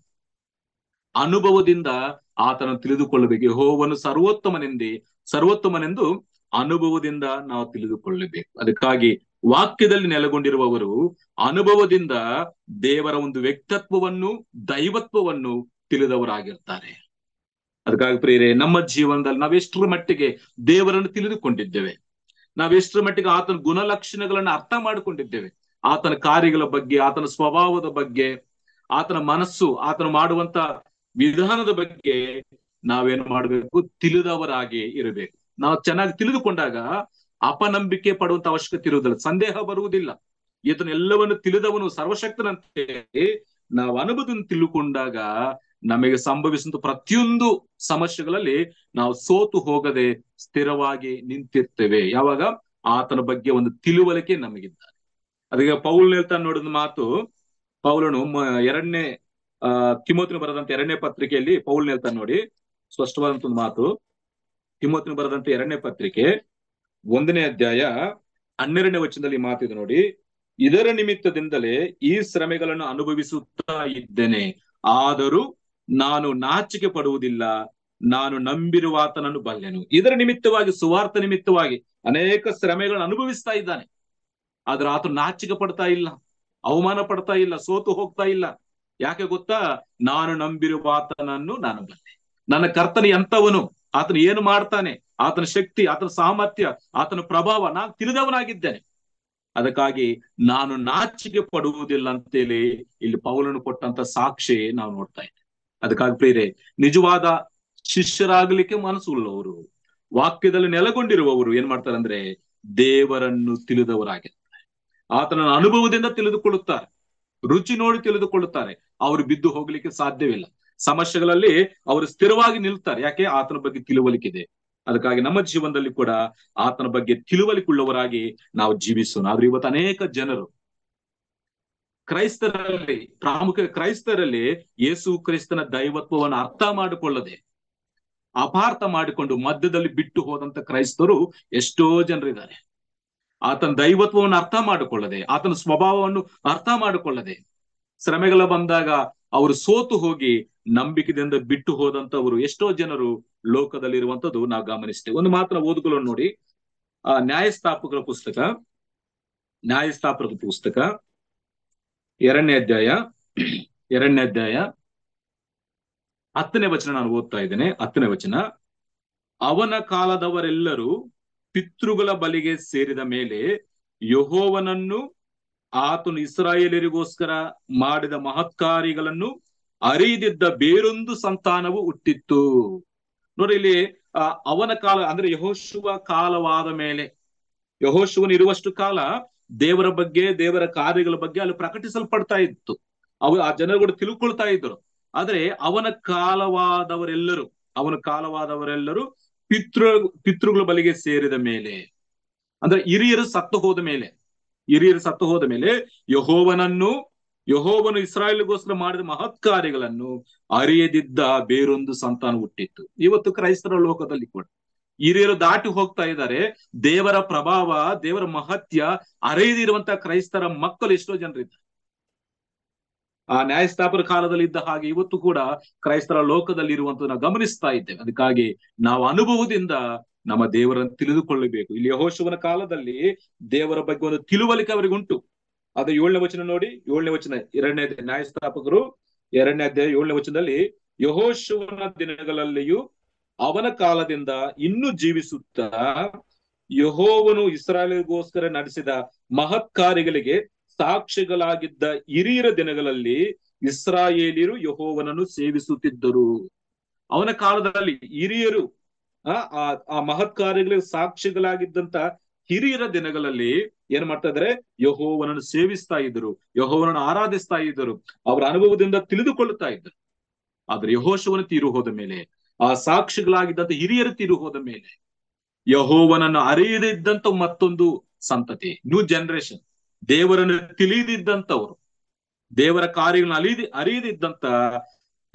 ಅನುಭವದಿಂದ ಆತನ ತಿಳಿದುಕೊಳ್ಳಬೇಕು ಯೆಹೋವನು ಸರ್ವೋತ್ತಮನೆಂದೇ ಸರ್ವೋತ್ತಮನೆಂದು ಅನುಭವದಿಂದ ನಾವು ತಿಳಿದುಕೊಳ್ಳಬೇಕು ಅದಕ್ಕಾಗಿ ವಾಕ್ಯದಲ್ಲಿ ನೆಲೆಗೊಂಡಿರುವವರು ಅನುಭವದಿಂದ ದೇವರ ಒಂದು ವ್ಯಕ್ತಿತ್ವವನ್ನು ದೈವತ್ವವನ್ನು ತಿಳಿದವರಾಗಿರ್ತಾರೆ ಅದಕ್ಕಾಗಿ ಪ್ರಿಯರೇ ನಮ್ಮ ಜೀವನದಲ್ಲಿ ನಾವೆಷ್ಟರ ಮಟ್ಟಿಗೆ ದೇವರನ್ನು ತಿಳಿದುಕೊಂಡಿದ್ದೇವೆ ನಾವೆಷ್ಟರ ಮಟ್ಟಿಗೆ ಆತನ ಗುಣಲಕ್ಷಣಗಳನ್ನ ಅರ್ಥ ಮಾಡಿಕೊಂಡಿದ್ದೇವೆ ಆತನ ಕಾರ್ಯಗಳ ಬಗ್ಗೆ ಆತನ ಸ್ವಭಾವದ ಬಗ್ಗೆ ಆತನ ಮನಸ್ಸು ಆತನ ಮಾಡುವಂತ ವಿಧಾನದ ಬಗ್ಗೆ ನಾವೇನು ಮಾಡಬೇಕು ತಿಳಿದವರಾಗಿ ಇರಬೇಕು ನಾವು ಚೆನ್ನಾಗಿ ತಿಳಿದುಕೊಂಡಾಗ ಅಪನಂಬಿಕೆ ಪಡುವಂತ ಅವಶ್ಯಕತೆ ಇರುವುದಿಲ್ಲ ಸಂದೇಹ ಬರುವುದಿಲ್ಲ ಇದನ್ನೆಲ್ಲವನ್ನು ತಿಳಿದವನು ಸರ್ವಶಕ್ತನಂತೆ ನಾವು ಅನುಭವದಿಂದ ತಿಳ್ಕೊಂಡಾಗ ನಮಗೆ ಸಂಭವಿಸುವಂತ ಪ್ರತಿಯೊಂದು ಸಮಸ್ಯೆಗಳಲ್ಲಿ ನಾವು ಸೋತು ಹೋಗದೆ ಸ್ಥಿರವಾಗಿ ನಿಂತಿರ್ತೇವೆ ಯಾವಾಗ ಆತನ ಬಗ್ಗೆ ಒಂದು ತಿಳುವಳಿಕೆ ನಮಗಿದ್ದಾರೆ ಅದಕ್ಕೆ ಪೌಲ್ ಹೇಳ್ತಾನೆ ನೋಡಿದ ಮಾತು ಪೌಲನು ಎರಡನೇ ಆ ತಿಮೋತಿನ ಬರೆದಂತ ಎರಡನೇ ಪತ್ರಿಕೆಯಲ್ಲಿ ಪೌಲ್ ಹೇಳ್ತಾನೆ ನೋಡಿ ಸ್ಪಷ್ಟವಾದಂತ ಒಂದು ಮಾತು ತಿಮೋತಿನ ಬರೆದಂತ ಎರಡನೇ ಪತ್ರಿಕೆ ಒಂದನೇ ಅಧ್ಯಾಯ ಹನ್ನೆರಡನೇ ವಚನದಲ್ಲಿ ಮಾತಿದೆ ನೋಡಿ ಇದರ ನಿಮಿತ್ತದಿಂದಲೇ ಈ ಶ್ರಮೆಗಳನ್ನು ಅನುಭವಿಸುತ್ತಾ ಇದ್ದೇನೆ ಆದರೂ ನಾನು ನಾಚಿಕೆ ಪಡುವುದಿಲ್ಲ ನಾನು ನಂಬಿರುವಾತನನ್ನು ಬಲ್ಲೆನು ಇದರ ನಿಮಿತ್ತವಾಗಿ ಸುವಾರ್ಥ ನಿಮಿತ್ತವಾಗಿ ಅನೇಕ ಶ್ರಮೆಗಳನ್ನು ಅನುಭವಿಸ್ತಾ ಇದ್ದಾನೆ ಆದ್ರೆ ಆತ ನಾಚಿಕೆ ಪಡ್ತಾ ಇಲ್ಲ ಅವಮಾನ ಪಡ್ತಾ ಇಲ್ಲ ಸೋತು ಹೋಗ್ತಾ ಇಲ್ಲ ಯಾಕೆ ಗೊತ್ತಾ ನಾನು ನಂಬಿರುವಾತನನ್ನು ನಾನು ಬಲ್ಲೆ ನನ್ನ ಕರ್ತನ ಎಂತವನು ಆತನು ಏನು ಮಾಡ್ತಾನೆ ಆತನ ಶಕ್ತಿ ಆತನ ಸಾಮರ್ಥ್ಯ ಆತನ ಪ್ರಭಾವ ನಾನು ತಿಳಿದವನಾಗಿದ್ದೇನೆ ಅದಕ್ಕಾಗಿ ನಾನು ನಾಚಿಕೆ ಪಡುವುದಿಲ್ಲ ಅಂತೇಳಿ ಇಲ್ಲಿ ಪೌಲನು ಕೊಟ್ಟಂತ ಸಾಕ್ಷಿ ನಾವು ನೋಡ್ತಾ ಇದ್ದೇವೆ ಅದಕ್ಕಾಗಿ ಪ್ರಿಯರೇ ನಿಜವಾದ ಶಿಷ್ಯರಾಗಲಿಕ್ಕೆ ಮನಸ್ಸುಳ್ಳವರು ವಾಕ್ಯದಲ್ಲಿ ನೆಲೆಗೊಂಡಿರುವವರು ಏನ್ ಮಾಡ್ತಾರೆ ಅಂದ್ರೆ ದೇವರನ್ನು ತಿಳಿದವರಾಗಿರ್ತಾರೆ ಆತನ ಅನುಭವದಿಂದ ತಿಳಿದುಕೊಳ್ಳುತ್ತಾರೆ ರುಚಿ ನೋಡಿ ತಿಳಿದುಕೊಳ್ಳುತ್ತಾರೆ ಅವರು ಬಿದ್ದು ಹೋಗ್ಲಿಕ್ಕೆ ಸಾಧ್ಯವಿಲ್ಲ ಸಮಸ್ಯೆಗಳಲ್ಲಿ ಅವರು ಸ್ಥಿರವಾಗಿ ನಿಲ್ತಾರೆ ಯಾಕೆ ಆತನ ಬಗ್ಗೆ ತಿಳುವಳಿಕಿದೆ ಅದಕ್ಕಾಗಿ ನಮ್ಮ ಜೀವನದಲ್ಲಿ ಕೂಡ ಆತನ ಬಗ್ಗೆ ತಿಳುವಳಿಕೊಳ್ಳುವವರಾಗಿ ನಾವು ಜೀವಿಸೋಣ ಆದ್ರೆ ಇವತ್ತು ಅನೇಕ ಜನರು ಕ್ರೈಸ್ತರಲ್ಲಿ ಪ್ರಾಮುಖ್ಯ ಕ್ರೈಸ್ತರಲ್ಲಿ ಯೇಸು ಕ್ರಿಸ್ತನ ದೈವತ್ವವನ್ನು ಅರ್ಥ ಮಾಡಿಕೊಳ್ಳದೆ ಅಪಾರ್ಥ ಮಾಡಿಕೊಂಡು ಮಧ್ಯದಲ್ಲಿ ಬಿಟ್ಟು ಹೋದಂತ ಕ್ರೈಸ್ತರು ಎಷ್ಟೋ ಜನರಿದ್ದಾರೆ ಆತನ ದೈವತ್ವವನ್ನು ಅರ್ಥ ಮಾಡಿಕೊಳ್ಳದೆ ಆತನ ಸ್ವಭಾವವನ್ನು ಅರ್ಥ ಮಾಡಿಕೊಳ್ಳದೆ ಶ್ರಮೆಗಳ ಬಂದಾಗ ಅವರು ಸೋತು ಹೋಗಿ ನಂಬಿಕೆದಿಂದ ಬಿಟ್ಟು ಹೋದಂತವರು ಎಷ್ಟೋ ಜನರು ಲೋಕದಲ್ಲಿರುವಂತದ್ದು ನಾವು ಗಮನಿಸ್ತೇವೆ ಒಂದು ಮಾತ್ರ ಓದುಗಳು ನೋಡಿ ಆ ನ್ಯಾಯಸ್ಥಾಪಕರ ಪುಸ್ತಕ ನ್ಯಾಯಸ್ಥಾಪಕರ ಪುಸ್ತಕ ಎರಡನೇ ಅಧ್ಯಾಯ ಎರಡನೇ ಅಧ್ಯಾಯ ಹತ್ತನೇ ವಚನ ನಾನು ಓದ್ತಾ ಇದ್ದೇನೆ ಹತ್ತನೇ ವಚನ ಅವನ ಕಾಲದವರೆಲ್ಲರೂ ಪಿತೃಗಳ ಬಲಿಗೆ ಸೇರಿದ ಮೇಲೆ ಯಹೋವನನ್ನು ಆತನು ಇಸ್ರಾಯೇಲರಿಗೋಸ್ಕರ ಮಾಡಿದ ಮಹತ್ಕಾರಿಗಳನ್ನು ಅರಿದಿದ್ದ ಬೇರೊಂದು ಸಂತಾನವು ಹುಟ್ಟಿತ್ತು ನೋಡಿ ಇಲ್ಲಿ ಆ ಅವನ ಕಾಲ ಅಂದ್ರೆ ಯಹೋಶುವ ಕಾಲವಾದ ಮೇಲೆ ಯಹೋಶುವನು ಇರುವಷ್ಟು ಕಾಲ ದೇವರ ಬಗ್ಗೆ ದೇವರ ಕಾರ್ಯಗಳ ಬಗ್ಗೆ ಅಲ್ಲಿ ಪ್ರಕಟಿಸಲ್ಪಡ್ತಾ ಇತ್ತು ಅವ ಆ ಜನರುಗಳು ತಿಳ್ಕೊಳ್ತಾ ಇದ್ರು ಆದ್ರೆ ಅವನ ಕಾಲವಾದವರೆಲ್ಲರೂ ಅವನ ಕಾಲವಾದವರೆಲ್ಲರೂ ಪಿತೃ ಪಿತೃಗಳ ಬಲಿಗೆ ಸೇರಿದ ಮೇಲೆ ಅಂದ್ರೆ ಹಿರಿಯರು ಸತ್ತು ಹೋದ ಮೇಲೆ ಹಿರಿಯರು ಸತ್ತು ಹೋದ ಮೇಲೆ ಯಹೋವನನ್ನು ಯಹೋವನು ಇಸ್ರಾಯೇಲ್ಗೋಸ್ಕರ ಮಾಡಿದ ಮಹತ್ ಕಾರ್ಯಗಳನ್ನು ಅರಿಯದಿದ್ದ ಬೇರೊಂದು ಸಂತಾನ ಹುಟ್ಟಿತ್ತು ಇವತ್ತು ಕ್ರೈಸ್ತರ ಲೋಕದಲ್ಲಿ ಕೂಡ ಹಿರಿಯರು ದಾಟಿ ಹೋಗ್ತಾ ಇದ್ದಾರೆ ದೇವರ ಪ್ರಭಾವ ದೇವರ ಮಹತ್ಯ ಅರಿಯದಿರುವಂತಹ ಕ್ರೈಸ್ತರ ಮಕ್ಕಳು ಎಷ್ಟೋ ಜನರಿದ್ದಾರೆ ಆ ನ್ಯಾಯಸ್ಥಾಪನ ಕಾಲದಲ್ಲಿ ಇದ್ದ ಹಾಗೆ ಇವತ್ತು ಕೂಡ ಕ್ರೈಸ್ತರ ಲೋಕದಲ್ಲಿ ಇರುವಂತ ನಾವು ಗಮನಿಸ್ತಾ ಇದ್ದೇವೆ ಅದಕ್ಕಾಗಿ ನಾವು ಅನುಭವದಿಂದ ನಮ್ಮ ದೇವರನ್ನು ತಿಳಿದುಕೊಳ್ಳಬೇಕು ಇಲ್ಲಿ ಯಹೋಶುವನ ಕಾಲದಲ್ಲಿ ದೇವರ ಬಗ್ಗೆ ಒಂದು ತಿಳುವಳಿಕೆ ಅವರಿಗೆ ಉಂಟು ಅದು ಏಳನೇ ವಚನ ನೋಡಿ ಏಳನೇ ವಚನ ಎರಡನೇ ನ್ಯಾಯಸ್ಥಾಪಕರು ಎರಡನೇ ಅಧ್ಯಾಯ ಏಳನೇ ವಚನದಲ್ಲಿ ಯಹೋಶುವನ ದಿನಗಳಲ್ಲಿಯೂ ಅವನ ಕಾಲದಿಂದ ಇನ್ನೂ ಜೀವಿಸುತ್ತಾ ಯಹೋವನು ಇಸ್ರಾಯೇಲ್ಗೋಸ್ಕರ ನಡೆಸಿದ ಮಹತ್ ಕಾರ್ಯಗಳಿಗೆ ಸಾಕ್ಷಿಗಳಾಗಿದ್ದ ಹಿರಿಯರ ದಿನಗಳಲ್ಲಿ ಇಸ್ರಾಯೇಲಿಯರು ಯಹೋವನನ್ನು ಸೇವಿಸುತ್ತಿದ್ದರು ಅವನ ಕಾಲದಲ್ಲಿ ಹಿರಿಯರು ಆ ಆ ಮಹತ್ ಕಾರ್ಯಗಳಿಗೆ ಸಾಕ್ಷಿಗಳಾಗಿದ್ದಂತ ಹಿರಿಯರ ದಿನಗಳಲ್ಲಿ ಏನ್ ಮಾಡ್ತಾ ಇದಾರೆ ಯಹೋವನನ್ನು ಸೇವಿಸ್ತಾ ಇದ್ರು ಯಹೋವನನ್ನು ಆರಾಧಿಸ್ತಾ ಇದ್ದರು ಅವರ ಅನುಭವದಿಂದ ತಿಳಿದುಕೊಳ್ಳುತ್ತಾ ಇದ್ರು ಆದ್ರೆ ಯಹೋಶವನ ತೀರು ಹೋದ ಮೇಲೆ ಆ ಸಾಕ್ಷಿಗಳಾಗಿದ್ದಂತ ಹಿರಿಯರು ತೀರು ಹೋದ ಮೇಲೆ ಯಹೋವನನ್ನು ಅರಿಯದೇ ಇದ್ದಂತ ಮತ್ತೊಂದು ಸಂತತಿ ನ್ಯೂ ಜನರೇಷನ್ ದೇವರನ್ನು ತಿಳಿದಿದ್ದಂತವ್ರು ದೇವರ ಕಾರ್ಯಗಳನ್ನ ಅಲಿದಿ ಅರಿಯದಿದ್ದಂತ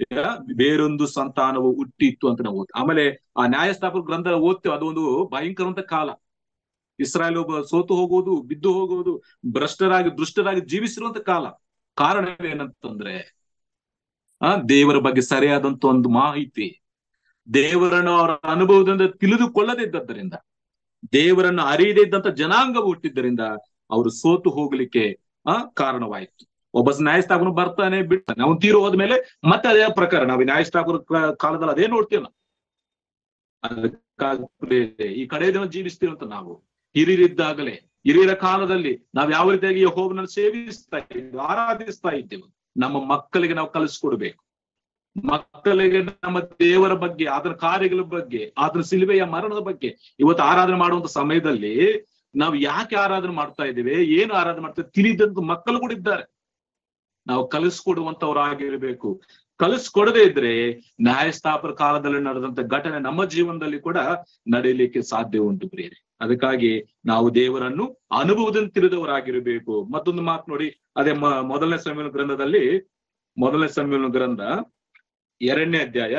ಬೇರೊಂದು ಸಂತಾನವು ಹುಟ್ಟಿತ್ತು ಅಂತ ನಾವು ಓದ್ತೀವಿ ಆಮೇಲೆ ಆ ನ್ಯಾಯಸ್ಥಾಪಕ ಗ್ರಂಥ ಓದ್ತೇವೆ ಅದೊಂದು ಭಯಂಕರವಂತ ಕಾಲ ಇಸ್ರಾಯೇಲ್ ಒಬ್ಬ ಸೋತು ಹೋಗುವುದು ಬಿದ್ದು ಹೋಗುವುದು ಭ್ರಷ್ಟರಾಗಿ ದುಷ್ಟರಾಗಿ ಜೀವಿಸಿರುವಂತ ಕಾಲ ಕಾರಣವೇನಂತಂದ್ರೆ ಆ ದೇವರ ಬಗ್ಗೆ ಸರಿಯಾದಂತ ಒಂದು ಮಾಹಿತಿ ದೇವರನ್ನು ಅವರ ಅನುಭವದಿಂದ ತಿಳಿದುಕೊಳ್ಳದೇ ಇದ್ದದ್ದರಿಂದ ದೇವರನ್ನು ಅರಿಯದೇ ಇದ್ದಂತ ಜನಾಂಗ ಹುಟ್ಟಿದ್ದರಿಂದ ಅವರು ಸೋತು ಹೋಗ್ಲಿಕ್ಕೆ ಆ ಕಾರಣವಾಯಿತು ಒಬ್ಬ ನ್ಯಾಯಸ್ಥಾಪನ ಬರ್ತಾನೆ ಬಿಡ್ತಾನೆ ಅವನು ತೀರು ಹೋದ್ಮೇಲೆ ಮತ್ತೆ ಅದೇ ಪ್ರಕಾರ ನಾವು ನ್ಯಾಯಸ್ಥಾಪನ ಕಾಲದಲ್ಲಿ ಅದೇ ನೋಡ್ತೀವಿ ನಾವು ಅದಕ್ಕಾಗಿ ಈ ಕಡೆ ದಿನ ಜೀವಿಸ್ತೀವಂತ ನಾವು ಹಿರಿಯರಿದ್ದಾಗಲೇ ಹಿರಿಯರ ಕಾಲದಲ್ಲಿ ನಾವು ಯಾವ ರೀತಿಯಾಗಿ ಯಹೋವನನ್ನು ಸೇವಿಸ್ತಾ ಇದ್ದೇವೆ ಆರಾಧಿಸ್ತಾ ಇದ್ದೇವೆ ನಮ್ಮ ಮಕ್ಕಳಿಗೆ ನಾವು ಕಲಿಸ್ಕೊಡ್ಬೇಕು ಮಕ್ಕಳಿಗೆ ನಮ್ಮ ದೇವರ ಬಗ್ಗೆ ಆತನ ಕಾರ್ಯಗಳ ಬಗ್ಗೆ ಆತನ ಸಿಲುವೆಯ ಮರಣದ ಬಗ್ಗೆ ಇವತ್ತು ಆರಾಧನೆ ಮಾಡುವಂತ ಸಮಯದಲ್ಲಿ ನಾವು ಯಾಕೆ ಆರಾಧನೆ ಮಾಡ್ತಾ ಇದ್ದೇವೆ ಏನು ಆರಾಧನೆ ಮಾಡ್ತೇವೆ ತಿಳಿದಂತ ಮಕ್ಕಳು ಕೂಡ ಇದ್ದಾರೆ ನಾವು ಕಲಿಸ್ಕೊಡುವಂತವರಾಗಿರ್ಬೇಕು ಕಲಿಸ್ಕೊಡದೇ ಇದ್ರೆ ನ್ಯಾಯಸ್ಥಾಪರ ಕಾಲದಲ್ಲಿ ನಡೆದಂತ ಘಟನೆ ನಮ್ಮ ಜೀವನದಲ್ಲಿ ಕೂಡ ನಡೆಯಲಿಕ್ಕೆ ಸಾಧ್ಯ ಉಂಟು ಪ್ರಿಯರೇ ಅದಕ್ಕಾಗಿ ನಾವು ದೇವರನ್ನು ಅನುಭವದಿಂದ ತಿಳಿದವರಾಗಿರಬೇಕು ಮತ್ತೊಂದು ಮಾತು ನೋಡಿ ಅದೇ ಮೊದಲನೇ ಸಮ್ಮೇಳನ ಗ್ರಂಥದಲ್ಲಿ ಮೊದಲನೇ ಸಮ್ಮೇಳನ ಗ್ರಂಥ ಎರಡನೇ ಅಧ್ಯಾಯ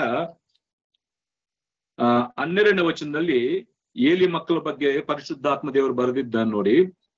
ಆ ಹನ್ನೆರಡನೇ ವಚನದಲ್ಲಿ ಏಲಿ ಮಕ್ಕಳ ಬಗ್ಗೆ ಪರಿಶುದ್ಧಾತ್ಮ ದೇವರು ಬರೆದಿದ್ದ ನೋಡಿ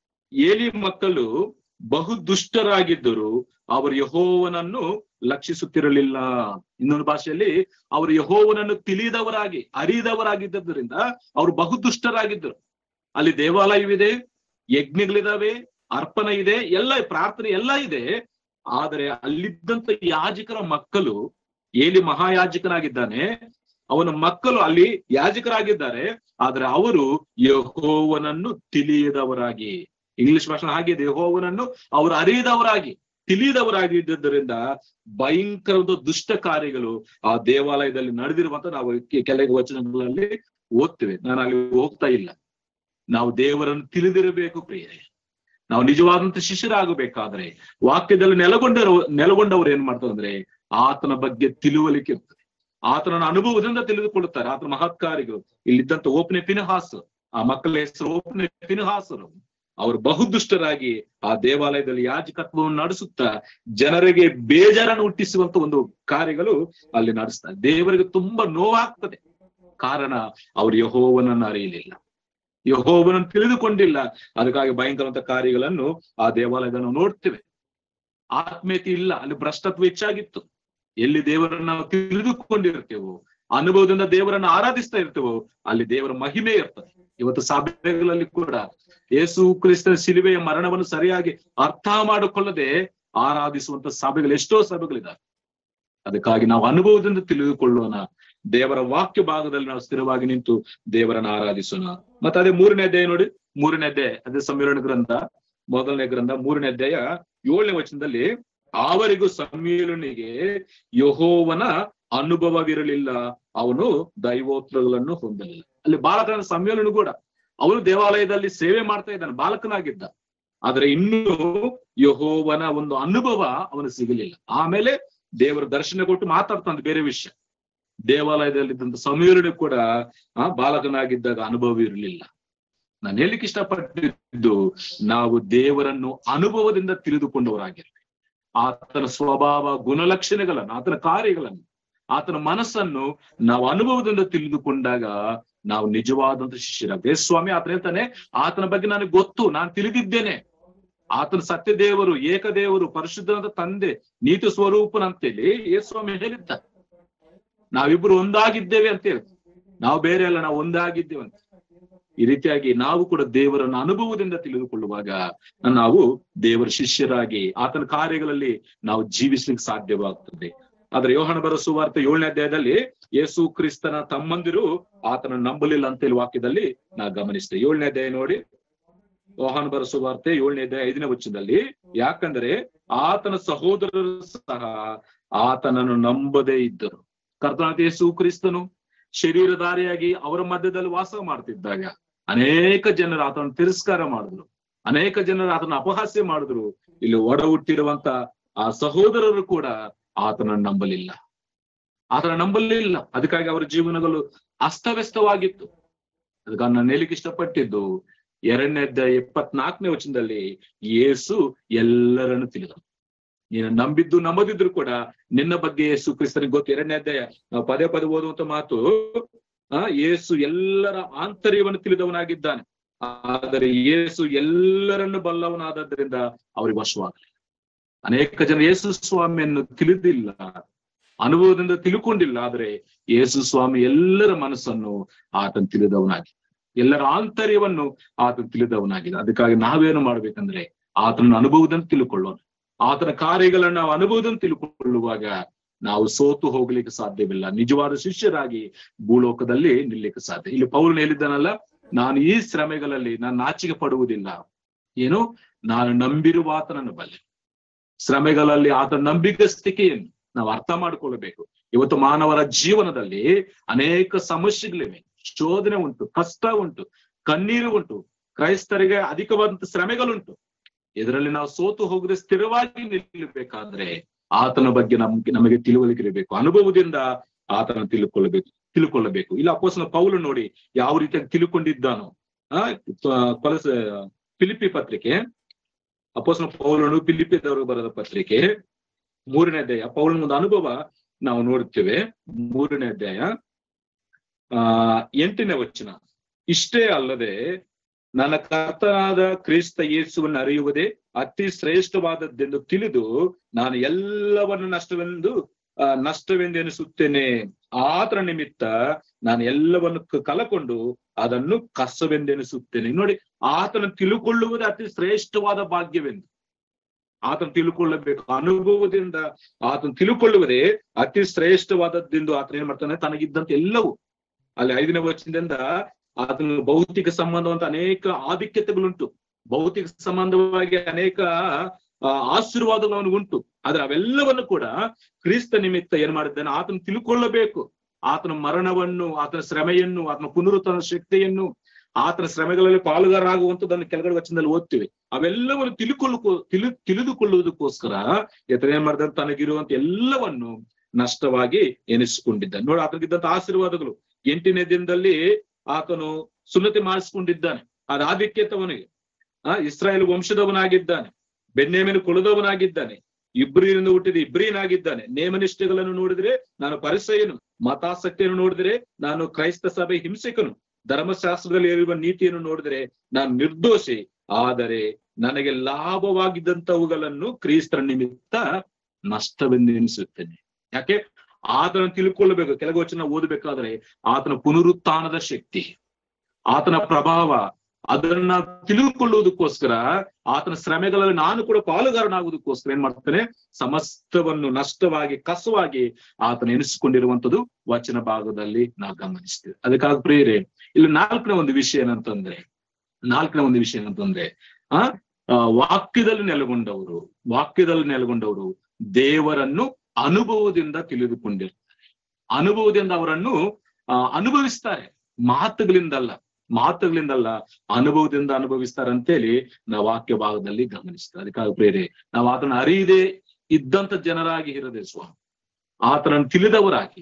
ಏಲಿ ಮಕ್ಕಳು ಬಹು ದುಷ್ಟರಾಗಿದ್ದರು ಅವರು ಯಹೋವನನ್ನು ಲಕ್ಷಿಸುತ್ತಿರಲಿಲ್ಲ ಇನ್ನೊಂದು ಭಾಷೆಯಲ್ಲಿ ಅವರು ಯಹೋವನನ್ನು ತಿಳಿದವರಾಗಿ ಅರಿದವರಾಗಿದ್ದರಿಂದ ಅವರು ಬಹು ದುಷ್ಟರಾಗಿದ್ದರು ಅಲ್ಲಿ ದೇವಾಲಯವಿದೆ ಯಜ್ಞಗಳಿದಾವೆ ಅರ್ಪಣೆ ಇದೆ ಎಲ್ಲ ಪ್ರಾರ್ಥನೆ ಎಲ್ಲ ಇದೆ ಆದರೆ ಅಲ್ಲಿದ್ದಂತ ಯಾಜಕರ ಮಕ್ಕಳು ಏಲಿ ಮಹಾಯಾಜಕನಾಗಿದ್ದಾನೆ ಅವನ ಮಕ್ಕಳು ಅಲ್ಲಿ ಯಾಜಕರಾಗಿದ್ದಾರೆ ಆದ್ರೆ ಅವರು ಯಹೋವನನ್ನು ತಿಳಿಯದವರಾಗಿ ಇಂಗ್ಲಿಷ್ ಭಾಷಣ ಹಾಗಿದೆ ಯಹೋವನನ್ನು ಅವರು ಅರಿಯದವರಾಗಿ ತಿಳಿಯದವರಾಗಿದ್ದರಿಂದ ಭಯಂಕರದ ದುಷ್ಟ ಕಾರ್ಯಗಳು ಆ ದೇವಾಲಯದಲ್ಲಿ ನಡೆದಿರುವಂತ ನಾವು ಕೆಲವು ವಚನಗಳಲ್ಲಿ ಓದ್ತೇವೆ ನಾನು ಅಲ್ಲಿ ಹೋಗ್ತಾ ಇಲ್ಲ ನಾವು ದೇವರನ್ನು ತಿಳಿದಿರಬೇಕು ಪ್ರಿಯರೇ ನಾವು ನಿಜವಾದಂತ ಶಿಷ್ಯರಾಗಬೇಕಾದ್ರೆ ವಾಕ್ಯದಲ್ಲಿ ನೆಲಗೊಂಡರು ನೆಲಗೊಂಡವರು ಏನ್ ಮಾಡ್ತಾರೆ ಅಂದ್ರೆ ಆತನ ಬಗ್ಗೆ ತಿಳುವಳಿಕೆ ಇರ್ತದೆ ಆತನ ಅನುಭವದಿಂದ ತಿಳಿದುಕೊಳ್ಳುತ್ತಾರೆ ಆತನ ಮಹತ್ಕಾರಿಗಳು ಇಲ್ಲಿದ್ದಂತ ಓಪನೆ ಪಿನಹಾಸ್ ಆ ಮಕ್ಕಳ ಹೆಸರು ಓಪನೆ ಪಿನಹಾಸರು ಅವರು ಬಹುದುಷ್ಟರಾಗಿ ಆ ದೇವಾಲಯದಲ್ಲಿ ಯಾಜಕತ್ವವನ್ನು ನಡೆಸುತ್ತಾ ಜನರಿಗೆ ಬೇಜಾರನ್ನು ಹುಟ್ಟಿಸುವಂತ ಒಂದು ಕಾರ್ಯಗಳು ಅಲ್ಲಿ ನಡೆಸ್ತಾರೆ ದೇವರಿಗೆ ತುಂಬಾ ನೋವಾಗ್ತದೆ ಕಾರಣ ಅವರು ಯಹೋವನನ್ನು ಅರಿಯಲಿಲ್ಲ ಯಹೋವನನ್ನು ತಿಳಿದುಕೊಂಡಿಲ್ಲ ಅದಕ್ಕಾಗಿ ಭಯಂಕರವಂತ ಕಾರ್ಯಗಳನ್ನು ಆ ದೇವಾಲಯದಲ್ಲಿ ನಾವು ನೋಡ್ತೇವೆ ಆತ್ಮೀಯತೆ ಇಲ್ಲ ಅಲ್ಲಿ ಭ್ರಷ್ಟತ್ವ ಹೆಚ್ಚಾಗಿತ್ತು ಎಲ್ಲಿ ದೇವರನ್ನ ನಾವು ತಿಳಿದುಕೊಂಡಿರ್ತೇವೋ ಅನುಭವದಿಂದ ದೇವರನ್ನ ಆರಾಧಿಸ್ತಾ ಇರ್ತೇವೋ ಅಲ್ಲಿ ದೇವರ ಮಹಿಮೆ ಇರ್ತದೆ ಇವತ್ತು ಸಭೆಗಳಲ್ಲಿ ಕೂಡ ಯೇಸು ಕ್ರಿಸ್ತನ ಶಿಲುವೆಯ ಮರಣವನ್ನು ಸರಿಯಾಗಿ ಅರ್ಥ ಮಾಡಿಕೊಳ್ಳದೆ ಆರಾಧಿಸುವಂತ ಸಭೆಗಳು ಎಷ್ಟೋ ಸಭೆಗಳಿದ್ದಾವೆ ಅದಕ್ಕಾಗಿ ನಾವು ಅನುಭವದಿಂದ ತಿಳಿದುಕೊಳ್ಳೋಣ ದೇವರ ವಾಕ್ಯ ಭಾಗದಲ್ಲಿ ನಾವು ಸ್ಥಿರವಾಗಿ ನಿಂತು ದೇವರನ್ನ ಆರಾಧಿಸೋಣ ಮತ್ತೆ ಅದೇ ಮೂರನೇ ಅಧ್ಯಾಯ ನೋಡಿ ಮೂರನೇ ಅಧ್ಯಾಯ ಅದೇ ಸಮ್ಮಿಲನ ಗ್ರಂಥ ಮೊದಲನೇ ಗ್ರಂಥ ಮೂರನೇ ಅಧ್ಯಾಯ ಏಳನೇ ವಚನದಲ್ಲಿ ಅವರಿಗೂ ಸಮ್ಮೇಳನಿಗೆ ಯಹೋವನ ಅನುಭವವಿರಲಿಲ್ಲ ಅವನು ದೈವೋತ್ರಗಳನ್ನು ಹೊಂದಲಿಲ್ಲ ಅಲ್ಲಿ ಬಾಲಕನ ಸಮ್ಮೇಳನ ಕೂಡ ಅವನು ದೇವಾಲಯದಲ್ಲಿ ಸೇವೆ ಮಾಡ್ತಾ ಇದ್ದಾನೆ ಬಾಲಕನಾಗಿದ್ದ ಆದ್ರೆ ಇನ್ನೂ ಯಹೋವನ ಒಂದು ಅನುಭವ ಅವನು ಸಿಗಲಿಲ್ಲ ಆಮೇಲೆ ದೇವರ ದರ್ಶನ ಕೊಟ್ಟು ಮಾತಾಡ್ತಾನೆ ಬೇರೆ ವಿಷಯ ದೇವಾಲಯದಲ್ಲಿದ್ದಂತ ಸಮ್ಮೇಳನ ಕೂಡ ಆ ಬಾಲಕನಾಗಿದ್ದಾಗ ಅನುಭವ ಇರಲಿಲ್ಲ ನಾನು ಹೇಳಿಕ್ಕೆ ಇಷ್ಟಪಟ್ಟಿದ್ದು ನಾವು ದೇವರನ್ನು ಅನುಭವದಿಂದ ತಿಳಿದುಕೊಂಡವರಾಗಿರ್ಬೇಕು ಆತನ ಸ್ವಭಾವ ಗುಣಲಕ್ಷಣಗಳನ್ನು ಆತನ ಕಾರ್ಯಗಳನ್ನು ಆತನ ಮನಸ್ಸನ್ನು ನಾವು ಅನುಭವದಿಂದ ತಿಳಿದುಕೊಂಡಾಗ ನಾವು ನಿಜವಾದಂತ ಶಿಷ್ಯರಾಗ್ತೇವೆ ಸ್ವಾಮಿ ಆತನ ಹೇಳ್ತಾನೆ ಆತನ ಬಗ್ಗೆ ನನಗೆ ಗೊತ್ತು ನಾನು ತಿಳಿದಿದ್ದೇನೆ ಆತನ ಸತ್ಯ ದೇವರು ಏಕದೇವರು ಪರಿಶುದ್ಧನಾದ ತಂದೆ ನೀತಿ ಸ್ವರೂಪನಂತೇಳಿ ಯೇಸ್ವಾಮಿ ಹೇಳಿದ್ದ ನಾವಿಬ್ರು ಒಂದಾಗಿದ್ದೇವೆ ಅಂತ ಹೇಳಿ ನಾವು ಬೇರೆ ಅಲ್ಲ ನಾವು ಒಂದಾಗಿದ್ದೇವೆ ಅಂತ ಈ ರೀತಿಯಾಗಿ ನಾವು ಕೂಡ ದೇವರನ್ನ ಅನುಭವದಿಂದ ತಿಳಿದುಕೊಳ್ಳುವಾಗ ನಾವು ದೇವರ ಶಿಷ್ಯರಾಗಿ ಆತನ ಕಾರ್ಯಗಳಲ್ಲಿ ನಾವು ಜೀವಿಸ್ಲಿಕ್ಕೆ ಸಾಧ್ಯವಾಗ್ತದೆ ಆದ್ರೆ ಯೋಹನ ಬರೋ ಸುವಾರ್ತೆ ಏಳನೇ ಅಧ್ಯಾಯದಲ್ಲಿ ಯೇಸು ಕ್ರಿಸ್ತನ ತಮ್ಮಂದಿರು ಆತನ ನಂಬಲಿಲ್ಲ ಅಂತೇಳಿ ವಾಕ್ಯದಲ್ಲಿ ನಾ ಗಮನಿಸಿದೆ ಏಳನೇ ಅಧ್ಯಾಯ ನೋಡಿ ಯೋಹಾನ ಬರೋ ಸುವಾರ್ತೆ ಏಳನೇ ಅಧ್ಯಾಯ ಐದನೇ ವಚನದಲ್ಲಿ ಯಾಕಂದ್ರೆ ಆತನ ಸಹೋದರರು ಸಹ ಆತನನ್ನು ನಂಬದೇ ಇದ್ದರು ಕರ್ತನಾದ ಯೇಸು ಕ್ರಿಸ್ತನು ಶರೀರಧಾರಿಯಾಗಿ ಅವರ ಮಧ್ಯದಲ್ಲಿ ವಾಸ ಮಾಡ್ತಿದ್ದಾಗ ಅನೇಕ ಜನರು ಆತನ ತಿರಸ್ಕಾರ ಮಾಡಿದ್ರು ಅನೇಕ ಜನರು ಆತನ ಅಪಹಾಸ್ಯ ಮಾಡಿದ್ರು ಇಲ್ಲಿ ಒಡ ಹುಟ್ಟಿರುವಂತ ಆ ಸಹೋದರರು ಕೂಡ ಆತನ ನಂಬಲಿಲ್ಲ ಆತನ ನಂಬಲಿಲ್ಲ ಅದಕ್ಕಾಗಿ ಅವರ ಜೀವನಗಳು ಅಸ್ತವ್ಯಸ್ತವಾಗಿತ್ತು ಅದಕ್ಕೆ ನಾನು ಹೇಳಿಕ್ಕೆ ಇಷ್ಟಪಟ್ಟಿದ್ದು ಎರಡನೇ ಇಪ್ಪತ್ನಾಲ್ಕನೇ ವಚನದಲ್ಲಿ ಯೇಸು ಎಲ್ಲರನ್ನು ತಿಳಿದನು ನೀನು ನಂಬಿದ್ದು ನಂಬದಿದ್ರು ಕೂಡ ನಿನ್ನ ಬಗ್ಗೆ ಯೇಸು ಕ್ರಿಸ್ತನಿಗೆ ಗೊತ್ತು ಎರಡನೇ ಅಧ್ಯಾಯ ನಾವು ಪದೇ ಪದೇ ಓದುವಂತ ಮಾತು ಆ ಯೇಸು ಎಲ್ಲರ ಆಂತರ್ಯವನ್ನು ತಿಳಿದವನಾಗಿದ್ದಾನೆ ಆದರೆ ಯೇಸು ಎಲ್ಲರನ್ನು ಬಲ್ಲವನಾದದ್ರಿಂದ ಅವರಿಗೆ ವಶವಾಗಲಿ ಅನೇಕ ಜನ ಯೇಸು ಸ್ವಾಮಿಯನ್ನು ತಿಳಿದಿಲ್ಲ ಅನುಭವದಿಂದ ತಿಳ್ಕೊಂಡಿಲ್ಲ ಆದರೆ ಯೇಸು ಸ್ವಾಮಿ ಎಲ್ಲರ ಮನಸ್ಸನ್ನು ಆತನು ತಿಳಿದವನಾಗಿ ಎಲ್ಲರ ಆಂತರ್ಯವನ್ನು ಆತನು ತಿಳಿದವನಾಗಿದೆ ಅದಕ್ಕಾಗಿ ನಾವೇನು ಮಾಡ್ಬೇಕಂದ್ರೆ ಆತನ ಅನುಭವದಿಂದ ತಿಳ್ಕೊಳ್ಳೋಣ ಆತನ ಕಾರ್ಯಗಳನ್ನು ನಾವು ಅನುಭವದಿಂದ ತಿಳ್ಕೊಳ್ಳುವಾಗ ನಾವು ಸೋತು ಹೋಗ್ಲಿಕ್ಕೆ ಸಾಧ್ಯವಿಲ್ಲ ನಿಜವಾದ ಶಿಷ್ಯರಾಗಿ ಭೂಲೋಕದಲ್ಲಿ ನಿಲ್ಲಕ್ಕೆ ಸಾಧ್ಯ ಇಲ್ಲಿ ಪೌರನು ಹೇಳಿದ್ದಾನಲ್ಲ ನಾನು ಈ ಶ್ರಮೆಗಳಲ್ಲಿ ನಾನು ನಾಚಿಕೆ ಪಡುವುದಿಲ್ಲ ಏನು ನಾನು ನಂಬಿರುವ ಆತನನ್ನು ಬಲ್ಲೆ ಶ್ರಮೆಗಳಲ್ಲಿ ಆತನ ನಂಬಿಗಸ್ತಿಕೆಯನ್ನು ನಾವು ಅರ್ಥ ಮಾಡ್ಕೊಳ್ಬೇಕು ಇವತ್ತು ಮಾನವರ ಜೀವನದಲ್ಲಿ ಅನೇಕ ಸಮಸ್ಯೆಗಳಿವೆ ಶೋಧನೆ ಉಂಟು ಕಷ್ಟ ಉಂಟು ಕಣ್ಣೀರು ಉಂಟು ಕ್ರೈಸ್ತರಿಗೆ ಅಧಿಕವಾದಂತ ಶ್ರಮೆಗಳುಂಟು ಇದರಲ್ಲಿ ನಾವು ಸೋತು ಹೋಗದೆ ಸ್ಥಿರವಾಗಿ ನಿಲ್ಲಬೇಕಾದ್ರೆ ಆತನ ಬಗ್ಗೆ ನಮ್ಗೆ ನಮಗೆ ತಿಳುವಳಿಕೆ ಇರಬೇಕು ಅನುಭವದಿಂದ ಆತನ ತಿಳ್ಕೊಳ್ಳಬೇಕು ತಿಳ್ಕೊಳ್ಳಬೇಕು ಇಲ್ಲ ಅಪ್ಪೋಸನ ಪೌಲು ನೋಡಿ ಯಾವ ರೀತಿಯಾಗಿ ತಿಳ್ಕೊಂಡಿದ್ದಾನೋ ಆ ಕೊಲಸ ಫಿಲಿಪಿ ಪತ್ರಿಕೆ ಅಪ್ಪೋಸನ ಪೌಲನು ಫಿಲಿಪಿದವರು ಬರೆದ ಪತ್ರಿಕೆ ಮೂರನೇ ಅಧ್ಯಾಯ ಪೌಲನ ಒಂದು ಅನುಭವ ನಾವು ನೋಡುತ್ತೇವೆ ಮೂರನೇ ಅಧ್ಯಾಯ ಆ ಎಂಟನೇ ವಚನ ಇಷ್ಟೇ ಅಲ್ಲದೆ ನನ್ನ ಕರ್ತನಾದ ಕ್ರಿಸ್ತ ಯೇಸುವನ್ನು ಅರಿಯುವುದೇ ಅತಿ ಶ್ರೇಷ್ಠವಾದದ್ದೆಂದು ತಿಳಿದು ನಾನು ಎಲ್ಲವನ್ನು ನಷ್ಟವೆಂದು ಆ ನಷ್ಟವೆಂದೆನಿಸುತ್ತೇನೆ ಆತರ ನಿಮಿತ್ತ ನಾನು ಎಲ್ಲವನ್ನು ಕ- ಕಲಕೊಂಡು ಅದನ್ನು ಕಸವೆಂದೆನಿಸುತ್ತೇನೆ ನೋಡಿ ಆತನ ತಿಳುಕೊಳ್ಳುವುದೇ ಅತಿ ಶ್ರೇಷ್ಠವಾದ ಭಾಗ್ಯವೆಂದು ಆತನ ತಿಳ್ಕೊಳ್ಳಬೇಕು ಅನುಭವದಿಂದ ಆತನ ತಿಳ್ಕೊಳ್ಳುವುದೇ ಅತಿ ಶ್ರೇಷ್ಠವಾದದ್ದೆಂದು ಆತನ ಏನ್ ಮಾಡ್ತಾನೆ ತನಗಿದ್ದಂತೆ ಎಲ್ಲವೂ ಅಲ್ಲಿ ಐದನೇ ವಚನದಿಂದ ಆತನ ಭೌತಿಕ ಸಂಬಂಧವಂತ ಅನೇಕ ಆಧಿಕ್ಯತೆಗಳುಂಟು ಭೌತಿಕ ಸಂಬಂಧವಾಗಿ ಅನೇಕ ಆ, ಆಶೀರ್ವಾದಗಳು ಅವನಿಗುಂಟು ಆದ್ರೆ ಅವೆಲ್ಲವನ್ನು ಕೂಡ ಕ್ರಿಸ್ತ ನಿಮಿತ್ತ ಏನ್ ಮಾಡಿದ್ದಾನೆ ಆತನ ತಿಳ್ಕೊಳ್ಳಬೇಕು ಆತನ ಮರಣವನ್ನು ಆತನ ಶ್ರಮೆಯನ್ನು ಆತನ ಪುನರುತ್ಥಾನ ಶಕ್ತಿಯನ್ನು ಆತನ ಶ್ರಮೆಗಳಲ್ಲಿ ಪಾಲುಗಾರಾಗುವಂತದನ್ನು ಕೆಳಗಡೆ ವಚನದಲ್ಲಿ ಓದ್ತೀವಿ ಅವೆಲ್ಲವನ್ನು ತಿಳ್ಕೊಳ್ಳು ತಿಳಿ ತಿಳಿದುಕೊಳ್ಳುವುದಕ್ಕೋಸ್ಕರ ಈತನ ಏನ್ ಮಾಡಿದ ತನಗಿರುವಂತ ಎಲ್ಲವನ್ನು ನಷ್ಟವಾಗಿ ಎನಿಸಿಕೊಂಡಿದ್ದಾನೆ ನೋಡಿ ಆತನಿಗಿದ್ದಂತ ಆಶೀರ್ವಾದಗಳು ಎಂಟನೇ ದಿನದಲ್ಲಿ ಆತನು ಸುನ್ನತಿ ಮಾಡಿಸಿಕೊಂಡಿದ್ದಾನೆ ಅದು ಆಧಿಕ್ಯತವನಿಗೆ ಆ ಇಸ್ರಾಯೇಲ್ ವಂಶದವನಾಗಿದ್ದಾನೆ ಬೆನ್ನೇಮಿನ ಕುಲದವನಾಗಿದ್ದಾನೆ ಇಬ್ರಿಯಿಂದ ಹುಟ್ಟಿದ ಇಬ್ರೀನಾಗಿದ್ದಾನೆ ನೇಮನಿಷ್ಠೆಗಳನ್ನು ನೋಡಿದ್ರೆ ನಾನು ಪರಿಸಯನು ಮತಾಸಕ್ತಿಯನ್ನು ನೋಡಿದ್ರೆ ನಾನು ಕ್ರೈಸ್ತ ಸಭೆ ಹಿಂಸಕನು ಧರ್ಮಶಾಸ್ತ್ರದಲ್ಲಿ ಇರುವ ನೀತಿಯನ್ನು ನೋಡಿದ್ರೆ ನಾನು ನಿರ್ದೋಷಿ ಆದರೆ ನನಗೆ ಲಾಭವಾಗಿದ್ದಂತವುಗಳನ್ನು ಕ್ರಿಸ್ತರ ನಿಮಿತ್ತ ನಷ್ಟವೆಂದು ಎನಿಸುತ್ತೇನೆ ಯಾಕೆ ಆತನ ತಿಳ್ಕೊಳ್ಳಬೇಕು ಕೆಲವು ವಚನ ಓದಬೇಕಾದ್ರೆ ಆತನ ಪುನರುತ್ಥಾನದ ಶಕ್ತಿ ಆತನ ಪ್ರಭಾವ ಅದನ್ನ ತಿಳಿದುಕೊಳ್ಳುವುದಕ್ಕೋಸ್ಕರ ಆತನ ಶ್ರಮೆಗಳಲ್ಲಿ ನಾನು ಕೂಡ ಪಾಲುಗಾರನಾಗುವುದಕ್ಕೋಸ್ಕರ ಏನ್ ಮಾಡ್ತಾನೆ ಸಮಸ್ತವನ್ನು ನಷ್ಟವಾಗಿ ಕಸವಾಗಿ ಆತನ ಎನಿಸಿಕೊಂಡಿರುವಂತದ್ದು ವಚನ ಭಾಗದಲ್ಲಿ ನಾವು ಗಮನಿಸ್ತೇವೆ ಅದಕ್ಕಾಗಿ ಪ್ರೇರೆ ಇಲ್ಲಿ ನಾಲ್ಕನೇ ಒಂದು ವಿಷಯ ಏನಂತಂದ್ರೆ ನಾಲ್ಕನೇ ಒಂದು ವಿಷಯ ಏನಂತಂದ್ರೆ ಆ ಆ, ವಾಕ್ಯದಲ್ಲಿ ನೆಲೆಗೊಂಡವರು ವಾಕ್ಯದಲ್ಲಿ ನೆಲೆಗೊಂಡವರು ದೇವರನ್ನು ಅನುಭವದಿಂದ ತಿಳಿದುಕೊಂಡಿರ್ತಾರೆ ಅನುಭವದಿಂದ ಅವರನ್ನು ಆ, ಅನುಭವಿಸ್ತಾರೆ ಮಾತುಗಳಿಂದಲ್ಲ ಮಾತುಗಳಿಂದಲ್ಲ ಅನುಭವದಿಂದ ಅನುಭವಿಸ್ತಾರೆ ಅಂತೇಳಿ ನಾವು ವಾಕ್ಯ ಭಾಗದಲ್ಲಿ ಗಮನಿಸ್ತಾರೆ ಅದಕ್ಕಾಗಿ ಪ್ರೇರೆ ನಾವು ಆತನ ಅರಿಯದೆ ಇದ್ದಂತ ಜನರಾಗಿ ಇರದೆ ಸ್ವಾಮಿ ಆತನನ್ನು ತಿಳಿದವರಾಗಿ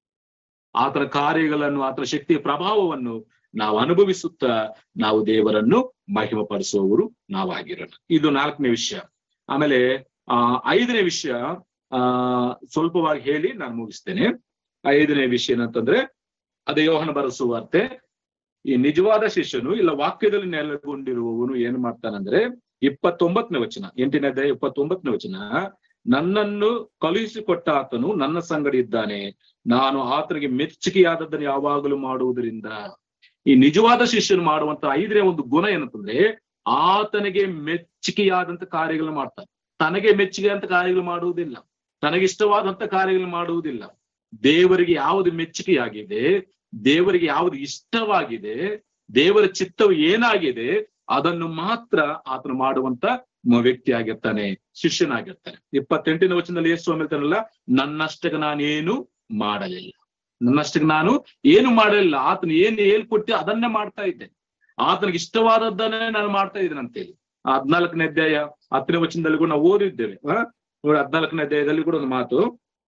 ಆತನ ಕಾರ್ಯಗಳನ್ನು ಆತನ ಶಕ್ತಿಯ ಪ್ರಭಾವವನ್ನು ನಾವು ಅನುಭವಿಸುತ್ತಾ ನಾವು ದೇವರನ್ನು ಮಹಿಮಪಡಿಸುವವರು ನಾವಾಗಿರೋಣ ಇದು ನಾಲ್ಕನೇ ವಿಷಯ ಆಮೇಲೆ ಆ ಐದನೇ ವಿಷಯ ಆ ಸ್ವಲ್ಪವಾಗಿ ಹೇಳಿ ನಾನು ಮುಗಿಸ್ತೇನೆ ಐದನೇ ವಿಷಯ ಏನಂತಂದ್ರೆ ಅದೇ ಯೋಹನ ಬರೆಸುವಾರ್ತೆ ಈ ನಿಜವಾದ ಶಿಷ್ಯನು ಇಲ್ಲ ವಾಕ್ಯದಲ್ಲಿ ನೆಲೆಗೊಂಡಿರುವವನು ಏನ್ ಮಾಡ್ತಾನಂದ್ರೆ ಇಪ್ಪತ್ತೊಂಬತ್ತನೇ ವಚನ ಎಂಟನೇ ಅಧ್ಯಾಯ ಇಪ್ಪತ್ತೊಂಬತ್ತನೇ ವಚನ ನನ್ನನ್ನು ಕಳುಹಿಸಿಕೊಟ್ಟ ಆತನು ನನ್ನ ಸಂಗಡಿ ಇದ್ದಾನೆ ನಾನು ಆತನಿಗೆ ಮೆಚ್ಚುಗೆಯಾದದ್ದನ್ನು ಯಾವಾಗಲೂ ಮಾಡುವುದರಿಂದ ಈ ನಿಜವಾದ ಶಿಷ್ಯನು ಮಾಡುವಂತ ಐದನೇ ಒಂದು ಗುಣ ಏನಂತಂದ್ರೆ ಆತನಿಗೆ ಮೆಚ್ಚುಗೆಯಾದಂತ ಕಾರ್ಯಗಳು ಮಾಡ್ತಾನೆ ತನಗೆ ಮೆಚ್ಚುಗೆ ಅಂತ ಕಾರ್ಯಗಳು ಮಾಡುವುದಿಲ್ಲ ತನಗಿಷ್ಟವಾದಂತ ಕಾರ್ಯಗಳು ಮಾಡುವುದಿಲ್ಲ ದೇವರಿಗೆ ಯಾವುದು ಮೆಚ್ಚುಗೆಯಾಗಿದೆ ದೇವರಿಗೆ ಯಾವುದು ಇಷ್ಟವಾಗಿದೆ ದೇವರ ಚಿತ್ತವು ಏನಾಗಿದೆ ಅದನ್ನು ಮಾತ್ರ ಆತನು ಮಾಡುವಂತ ಮ- ವ್ಯಕ್ತಿ ಆಗಿರ್ತಾನೆ ಶಿಷ್ಯನಾಗಿರ್ತಾನೆ ಇಪ್ಪತ್ತೆಂಟನೇ ವಚನದಲ್ಲಿ ಯೇಸು ಹೇಳ್ತಾನಲ್ಲ ನನ್ನಷ್ಟಕ್ಕೆ ನಾನೇನು ಮಾಡಲಿಲ್ಲ ನನ್ನಷ್ಟಕ್ಕೆ ನಾನು ಏನು ಮಾಡಲಿಲ್ಲ ಆತನು ಏನು ಹೇಳ್ಕೊಟ್ಟು ಅದನ್ನೇ ಮಾಡ್ತಾ ಇದ್ದೆ ಆತನಿಗೆ ಇಷ್ಟವಾದದ್ದನ್ನೇ ನಾನು ಮಾಡ್ತಾ ಇದ್ದೇನೆ ಅಂತೇಳಿ ಆ ಹದ್ನಾಲ್ಕನೇ ಅಧ್ಯಾಯ ಹತ್ತನೇ ವಚನದಲ್ಲಿ ಕೂಡ ನಾವು ಓದಿದ್ದೇವೆ ಆ ನೋಡಿ ಹದ್ನಾಲ್ಕನೇ ಅಧ್ಯಾಯದಲ್ಲಿ ಕೂಡ ಒಂದು ಮಾತು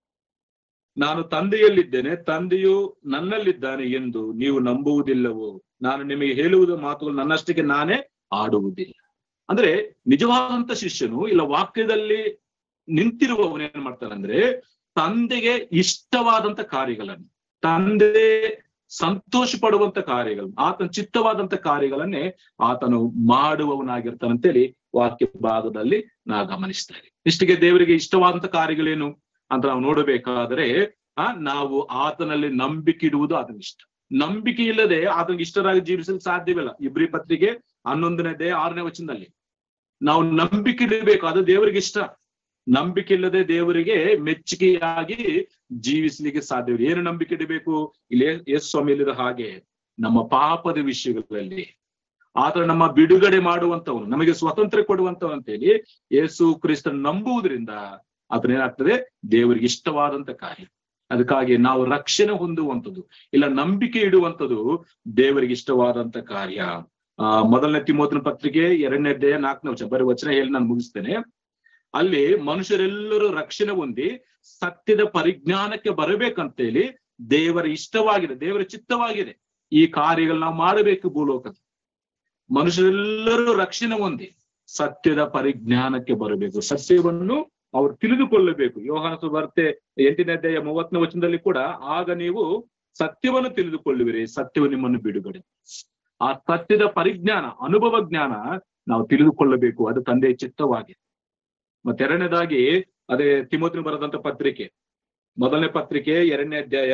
ನಾನು ತಂದೆಯಲ್ಲಿದ್ದೇನೆ ತಂದೆಯು ನನ್ನಲ್ಲಿದ್ದಾನೆ ಎಂದು ನೀವು ನಂಬುವುದಿಲ್ಲವೋ ನಾನು ನಿಮಗೆ ಹೇಳುವುದು ಮಾತುಗಳು ನನ್ನಷ್ಟಕ್ಕೆ ನಾನೇ ಆಡುವುದಿಲ್ಲ ಅಂದ್ರೆ ನಿಜವಾದಂತ ಶಿಷ್ಯನು ಇಲ್ಲ ವಾಕ್ಯದಲ್ಲಿ ನಿಂತಿರುವವನು ಏನ್ ಮಾಡ್ತಾನಂದ್ರೆ ತಂದೆಗೆ ಇಷ್ಟವಾದಂತ ಕಾರ್ಯಗಳನ್ನು ತಂದೆ ಸಂತೋಷ ಪಡುವಂತ ಕಾರ್ಯಗಳು ಆತನ ಚಿತ್ತವಾದಂತ ಕಾರ್ಯಗಳನ್ನೇ ಆತನು ಮಾಡುವವನಾಗಿರ್ತಾನಂತೇಳಿ ವಾಕ್ಯ ಭಾಗದಲ್ಲಿ ನಾ ಗಮನಿಸ್ತಾ ಇಷ್ಟಿಗೆ ದೇವರಿಗೆ ಇಷ್ಟವಾದಂತ ಕಾರ್ಯಗಳೇನು ಅಂತ ನಾವು ನೋಡಬೇಕಾದ್ರೆ ಆ ನಾವು ಆತನಲ್ಲಿ ನಂಬಿಕೆ ಇಡುವುದು ಆತನಿಗೆ ಇಷ್ಟ ನಂಬಿಕೆ ಇಲ್ಲದೆ ಆತನಿಗೆ ಇಷ್ಟರಾಗಿ ಜೀವಿಸಲು ಸಾಧ್ಯವಿಲ್ಲ ಇಬ್ರಿ ಪತ್ರಿಕೆ ಹನ್ನೊಂದನೇದೇ ಆರನೇ ವಚನದಲ್ಲಿ ನಾವು ನಂಬಿಕೆ ಇಡಬೇಕು ಅದು ದೇವರಿಗೆ ಇಷ್ಟ ನಂಬಿಕೆ ಇಲ್ಲದೆ ದೇವರಿಗೆ ಮೆಚ್ಚುಗೆಯಾಗಿ ಜೀವಿಸ್ಲಿಕ್ಕೆ ಸಾಧ್ಯವಿಲ್ಲ ಏನು ನಂಬಿಕೆ ಇಡಬೇಕು ಇಲ್ಲಿ ಯೇಸು ಸ್ವಾಮಿ ಹೇಳಿದ ಹಾಗೆ ನಮ್ಮ ಪಾಪದ ವಿಷಯಗಳಲ್ಲಿ ಆತ ನಮ್ಮ ಬಿಡುಗಡೆ ಮಾಡುವಂತವನು ನಮಗೆ ಸ್ವತಂತ್ರ ಕೊಡುವಂತವನು ಅಂತೇಳಿ ಯೇಸು ಕ್ರಿಸ್ತನ ನಂಬುವುದರಿಂದ ಅದನ್ನೇನಾಗ್ತದೆ ದೇವರಿಗೆ ಇಷ್ಟವಾದಂತ ಕಾರ್ಯ ಅದಕ್ಕಾಗಿ ನಾವು ರಕ್ಷಣೆ ಹೊಂದುವಂಥದ್ದು ಇಲ್ಲ ನಂಬಿಕೆ ಇಡುವಂಥದ್ದು ದೇವರಿಗೆ ಇಷ್ಟವಾದಂತ ಕಾರ್ಯ ಆ ಮೊದಲನೇ ತಿಮೋತನ ಪತ್ರಿಕೆ ಎರಡನೇ ಅಧ್ಯಾಯ ನಾಲ್ಕನೇ ವಚನ ಬರೀ ವಚನ ಹೇಳಿ ನಾನು ಮುಗಿಸ್ತೇನೆ ಅಲ್ಲಿ ಮನುಷ್ಯರೆಲ್ಲರೂ ರಕ್ಷಣೆ ಹೊಂದಿ ಸತ್ಯದ ಪರಿಜ್ಞಾನಕ್ಕೆ ಬರಬೇಕಂತೇಳಿ ದೇವರ ಇಷ್ಟವಾಗಿದೆ ದೇವರ ಚಿತ್ತವಾಗಿದೆ ಈ ಕಾರ್ಯಗಳು ನಾವು ಮಾಡಬೇಕು ಭೂಲೋಕದ ಮನುಷ್ಯರೆಲ್ಲರೂ ರಕ್ಷಣೆ ಹೊಂದಿ ಸತ್ಯದ ಪರಿಜ್ಞಾನಕ್ಕೆ ಬರಬೇಕು ಸತ್ಯವನ್ನು ಅವ್ರು ತಿಳಿದುಕೊಳ್ಳಬೇಕು ಯೋಹಾನ ಸುವಾರ್ತೆ ಎಂಟನೇ ಅಧ್ಯಾಯ ಮೂವತ್ತನೇ ವಚನದಲ್ಲಿ ಕೂಡ ಆಗ ನೀವು ಸತ್ಯವನ್ನು ತಿಳಿದುಕೊಳ್ಳುವಿರಿ ಸತ್ಯವು ನಿಮ್ಮನ್ನು ಬಿಡುಗಡೆ ಆ ಸತ್ಯದ ಪರಿಜ್ಞಾನ ಅನುಭವ ಜ್ಞಾನ ನಾವು ತಿಳಿದುಕೊಳ್ಳಬೇಕು ಅದು ತಂದೆಯ ಚಿತ್ತವಾಗಿದೆ ಮತ್ತೆ ಎರಡನೇದಾಗಿ ಅದೇ ತಿಮೋತಿನ ಬರೆದಂತ ಪತ್ರಿಕೆ ಮೊದಲನೇ ಪತ್ರಿಕೆ ಎರಡನೇ ಅಧ್ಯಾಯ